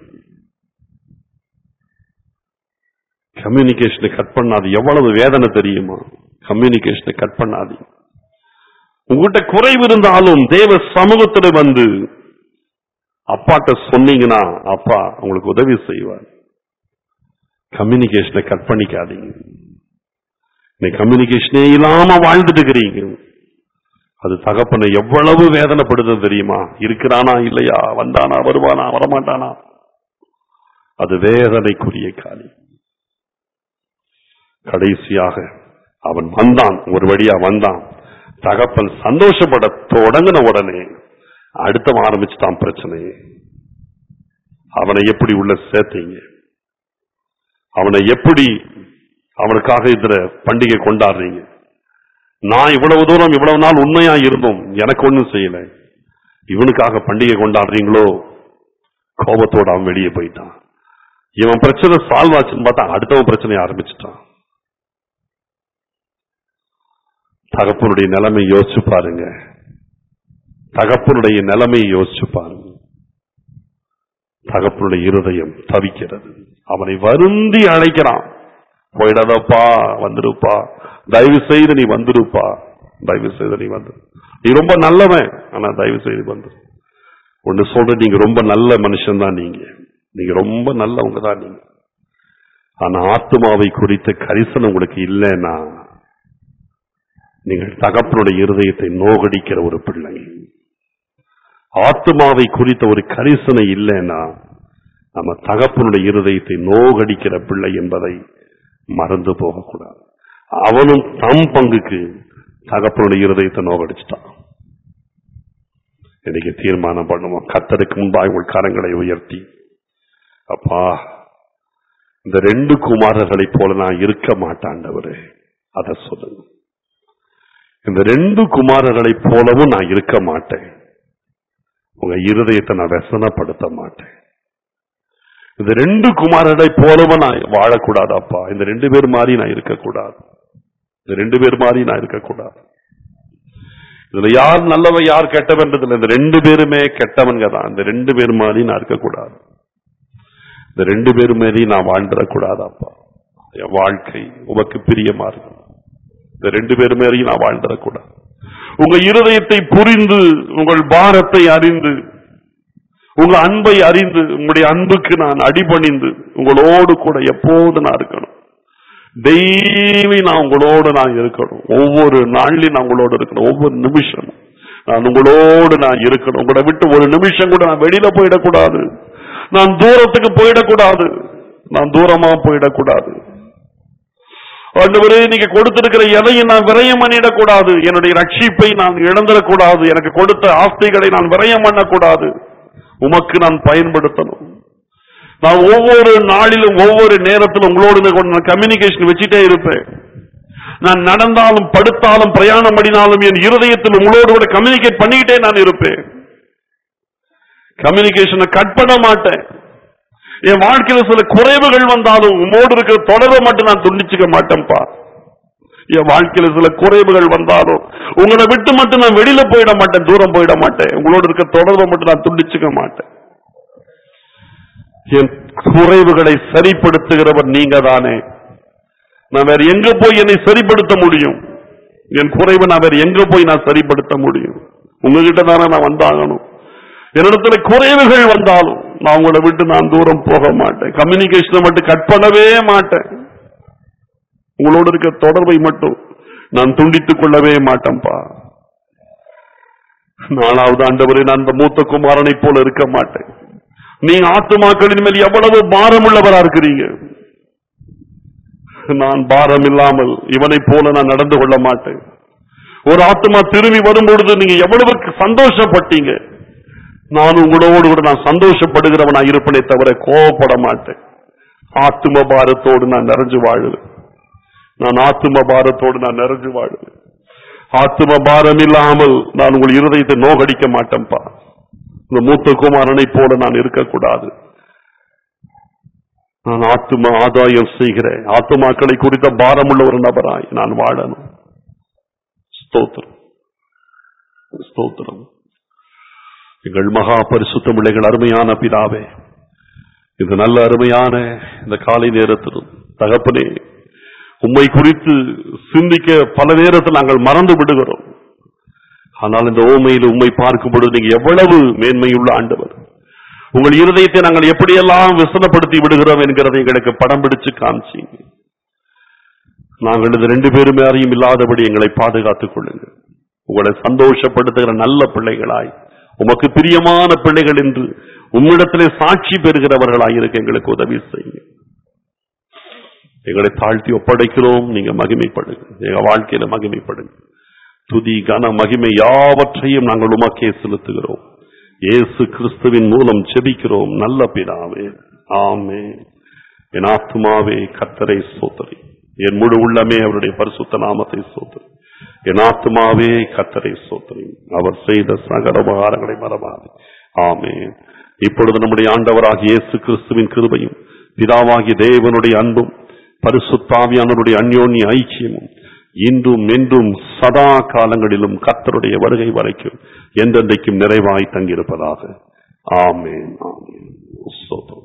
கம்யூனிகேஷனை கட் பண்ணாது எவ்வளவு வேதனை தெரியுமா கம்யூனிகேஷனை கட் பண்ணாது உங்ககிட்ட குறைவு இருந்தாலும் தேவ சமூகத்துல வந்து அப்பாட்ட சொன்னீங்கன்னா அப்பா உங்களுக்கு உதவி செய்வார் கம்யூனிகேஷனை கட் பண்ணிக்காதீங்க நீ கம்யூனிகேஷனே இல்லாம வாழ்ந்துட்டு இருக்கிறீங்க அது தகப்பனை எவ்வளவு வேதனைப்படுது தெரியுமா இருக்கிறானா இல்லையா வந்தானா வருவானா வரமாட்டானா அது வேதனைக்குரிய காரியம் கடைசியாக அவன் வந்தான் ஒரு வழியா வந்தான் தகப்பன் சந்தோஷப்பட தொடங்கின உடனே அடுத்த ஆரம்பிச்சுட்டான் பிரச்சனை அவனை எப்படி உள்ள சேர்த்தீங்க அவனை எப்படி அவனுக்காக இதுல பண்டிகை கொண்டாடுறீங்க நான் இவ்வளவு தூரம் இவ்வளவு நாள் உண்மையா இருந்தோம் எனக்கு ஒண்ணும் செய்யல இவனுக்காக பண்டிகை கொண்டாடுறீங்களோ கோபத்தோட அவன் வெளியே போயிட்டான் இவன் பிரச்சனை சால்வ் ஆச்சுன்னு பார்த்தா அடுத்தவன் பிரச்சனையை ஆரம்பிச்சுட்டான் தகப்பனுடைய நிலைமை யோசிச்சு பாருங்க தகப்பனுடைய நிலைமையை யோசிச்சு பாருங்க தகப்பனுடைய இருதயம் தவிக்கிறது அவனை வருந்தி அழைக்கிறான் போயிடாதப்பா வந்துருப்பா தயவு செய்து நீ வந்துருப்பா தயவு செய்து நீ வந்து நீ ரொம்ப நல்லவன் ஆனா தயவு செய்து வந்து ஒன்னு சொல்ற நீங்க ரொம்ப நல்ல மனுஷன் தான் நீங்க நீங்க ரொம்ப நல்லவங்க தான் நீங்க ஆனா ஆத்மாவை குறித்த கரிசனம் உங்களுக்கு இல்லைன்னா நீங்கள் தகப்பனுடைய இருதயத்தை நோகடிக்கிற ஒரு பிள்ளை ஆத்மாவை குறித்த ஒரு கரிசனை இல்லைன்னா நம்ம தகப்பனுடைய இருதயத்தை நோகடிக்கிற பிள்ளை என்பதை மறந்து போகக்கூடாது அவனும் தம் பங்குக்கு தகப்பனுடைய இருதயத்தை நோகடிச்சிட்டான் இன்னைக்கு தீர்மானம் பண்ணுவோம் கத்தருக்கு முன்பாக உங்கள் கரங்களை உயர்த்தி அப்பா இந்த ரெண்டு குமாரர்களைப் போல நான் இருக்க மாட்டாண்டவரே அத சொல்லுங்க இந்த ரெண்டு குமாரர்களைப் போலவும் நான் இருக்க மாட்டேன் உங்க இருதயத்தை நான் व्यसனப்படுத்த மாட்டேன் இந்த ரெண்டு குமாரர்களைப் போலவும் நான் வாழக்கூடாது அப்பா இந்த ரெண்டு பேர் மாதிரி நான் இருக்கக்கூடாது இந்த ரெண்டு பேர் மாதிரி நான் இருக்கக்கூடாது இதுல யார் நல்லவன் யார் கெட்டவன்றதுல இந்த ரெண்டு பேருமே கெட்டவன்க தான் இந்த ரெண்டு பேர் மாதிரி நான் இருக்கக்கூடாது இந்த ரெண்டு பேர் மாரி நான் வாழ்ந்துடக்கூடாது அப்பா என் வாழ்க்கை உமக்கு பிரியமா இருக்கும் இந்த ரெண்டு பேர் மாரி நான் வாழ்ந்துடக்கூடாது உங்க இருதயத்தை புரிந்து உங்கள் பாரத்தை அறிந்து உங்க அன்பை அறிந்து உங்களுடைய அன்புக்கு நான் அடிபணிந்து உங்களோடு கூட எப்போது நான் இருக்கணும் டெய்லி நான் உங்களோடு நான் இருக்கணும் ஒவ்வொரு நாள்லயும் நான் உங்களோடு இருக்கணும் ஒவ்வொரு நிமிஷம் நான் உங்களோடு நான் இருக்கணும் உங்களை விட்டு ஒரு நிமிஷம் கூட நான் வெளியில போயிடக்கூடாது நான் தூரத்துக்கு போயிடக்கூடாது நான் தூரமா போயிடக்கூடாது ஆண்டவரே நீங்க கொடுத்திருக்கிற எதையும் நான் விரயம் பண்ணிடக்கூடாது என்னுடைய ரட்சிப்பை நான் இழந்துடக்கூடாது எனக்கு கொடுத்த ஆஸ்திகளை நான் விரயம் பண்ணக்கூடாது உமக்கு நான் பயன்படுத்தணும் நான் ஒவ்வொரு நாளிலும் ஒவ்வொரு நேரத்திலும் உங்களோடு நான் கம்யூனிகேஷன் வச்சுட்டே இருப்பேன் நான் நடந்தாலும் படுத்தாலும் பிரயாணம் பண்ணினாலும் என் இருதயத்தில் உங்களோடு கூட கம்யூனிகேட் பண்ணிக்கிட்டே நான் இருப்பேன் கம்யூனிகேஷனை கட் பண்ண மாட்டேன் என் வாழ்க்கையில சில குறைவுகள் வந்தாலும் உங்களோடு இருக்கிற தொடர்பை மட்டும் நான் துண்டிச்சுக்க மாட்டேன்ப்பா என் வாழ்க்கையில சில குறைவுகள் வந்தாலும் உங்களை விட்டு மட்டும் நான் வெளியில போயிட மாட்டேன் தூரம் போயிட மாட்டேன் உங்களோட இருக்க தொடர்பை மட்டும் நான் துண்டிச்சுக்க மாட்டேன் என் குறைவுகளை சரிப்படுத்துகிறவர் நீங்க தானே நான் வேற எங்க போய் என்னை சரிப்படுத்த முடியும் என் குறைவை நான் வேற எங்க போய் நான் சரிப்படுத்த முடியும் உங்ககிட்ட தானே நான் வந்தாகணும் என்னிடத்துல குறைவுகள் வந்தாலும் நான் உங்களை விட்டு நான் தூரம் போக மாட்டேன் கம்யூனிகேஷனை மட்டும் கட் பண்ணவே மாட்டேன் உங்களோடு இருக்க தொடர்பை மட்டும் நான் துண்டித்துக் கொள்ளவே மாட்டேன்ப்பா நாலாவது ஆண்டவரே நான் அந்த மூத்த குமாரனை போல இருக்க மாட்டேன் நீங்க ஆத்துமாக்களின் மேல் எவ்வளவு பாரம் உள்ளவரா இருக்கிறீங்க நான் பாரம் இல்லாமல் இவனைப் போல நான் நடந்து கொள்ள மாட்டேன் ஒரு ஆத்மா திரும்பி வரும்பொழுது நீங்க எவ்வளவு சந்தோஷப்பட்டீங்க நான் உங்களோடு கூட நான் சந்தோஷப்படுகிறவனா இருப்பனே தவிர கோவப்பட மாட்டேன் ஆத்தும பாரத்தோடு நான் நிறைஞ்சு வாழுவேன் நான் ஆத்தும பாரத்தோடு நான் நிறைஞ்சு வாழுவேன் ஆத்தும பாரம் இல்லாமல் நான் உங்கள் இருதயத்தை நோகடிக்க மாட்டேன்ப்பா இந்த மூத்த குமாரனை போல நான் இருக்கக்கூடாது நான் ஆத்தும ஆதாயம் செய்கிறேன் ஆத்துமாக்களை குறித்த பாரமுள்ள ஒரு நபராய் நான் வாழணும் ஸ்தோத்திரம் ஸ்தோத்திரம் எங்கள் மகா பரிசுத்த பிள்ளைகள் அருமையான பிதாவே இந்த நல்ல அருமையான இந்த காலை நேரத்திலும் தகப்பனே உம்மை குறித்து சிந்திக்க பல நேரத்தில் நாங்கள் மறந்து விடுகிறோம் ஆனால் இந்த ஓமையில் உம்மை பார்க்கும் பொழுது நீங்க எவ்வளவு மேன்மையுள்ள ஆண்டவர் உங்கள் இருதயத்தை நாங்கள் எப்படியெல்லாம் விசனப்படுத்தி விடுகிறோம் என்கிறதை எங்களுக்கு படம் பிடிச்சு காமிச்சீங்க நாங்கள் இந்த ரெண்டு பேருமே அறியும் இல்லாதபடி எங்களை பாதுகாத்துக் கொள்ளுங்கள் உங்களை சந்தோஷப்படுத்துகிற நல்ல பிள்ளைகளாய் உமக்கு பிரியமான பிள்ளைகள் என்று உம்மிடத்திலே சாட்சி பெறுகிறவர்களாய் இருக்க எங்களுக்கு உதவி செய்யுங்க எங்களை தாழ்த்தி ஒப்படைக்கிறோம் நீங்க மகிமைப்படுங்க எங்க வாழ்க்கையில மகிமைப்படுங்க துதி கன மகிமை யாவற்றையும் நாங்கள் உமக்கே செலுத்துகிறோம் இயேசு கிறிஸ்துவின் மூலம் செபிக்கிறோம் நல்ல பிதாவே ஆமே என் ஆத்துமாவே கத்தரை சோதரி என் முழு உள்ளமே அவருடைய பரிசுத்த நாமத்தை சோதரி என் ஆத்துமாவே கத்தரை சோதரி அவர் செய்த சகல உபகாரங்களை மறவாது ஆமே இப்பொழுது நம்முடைய ஆண்டவராகிய இயேசு கிறிஸ்துவின் கிருபையும் பிதாவாகிய தேவனுடைய அன்பும் பரிசுத்தாவியானவருடைய அந்யோன்ய ஐக்கியமும் இன்றும் என்றும் சதா காலங்களிலும் கர்த்தருடைய வருகை வரைக்கும் என்றென்றைக்கும் நிறைவாய் தங்கியிருப்பதாக ஆமென் ஆமென் ஸ்தோத்திரம்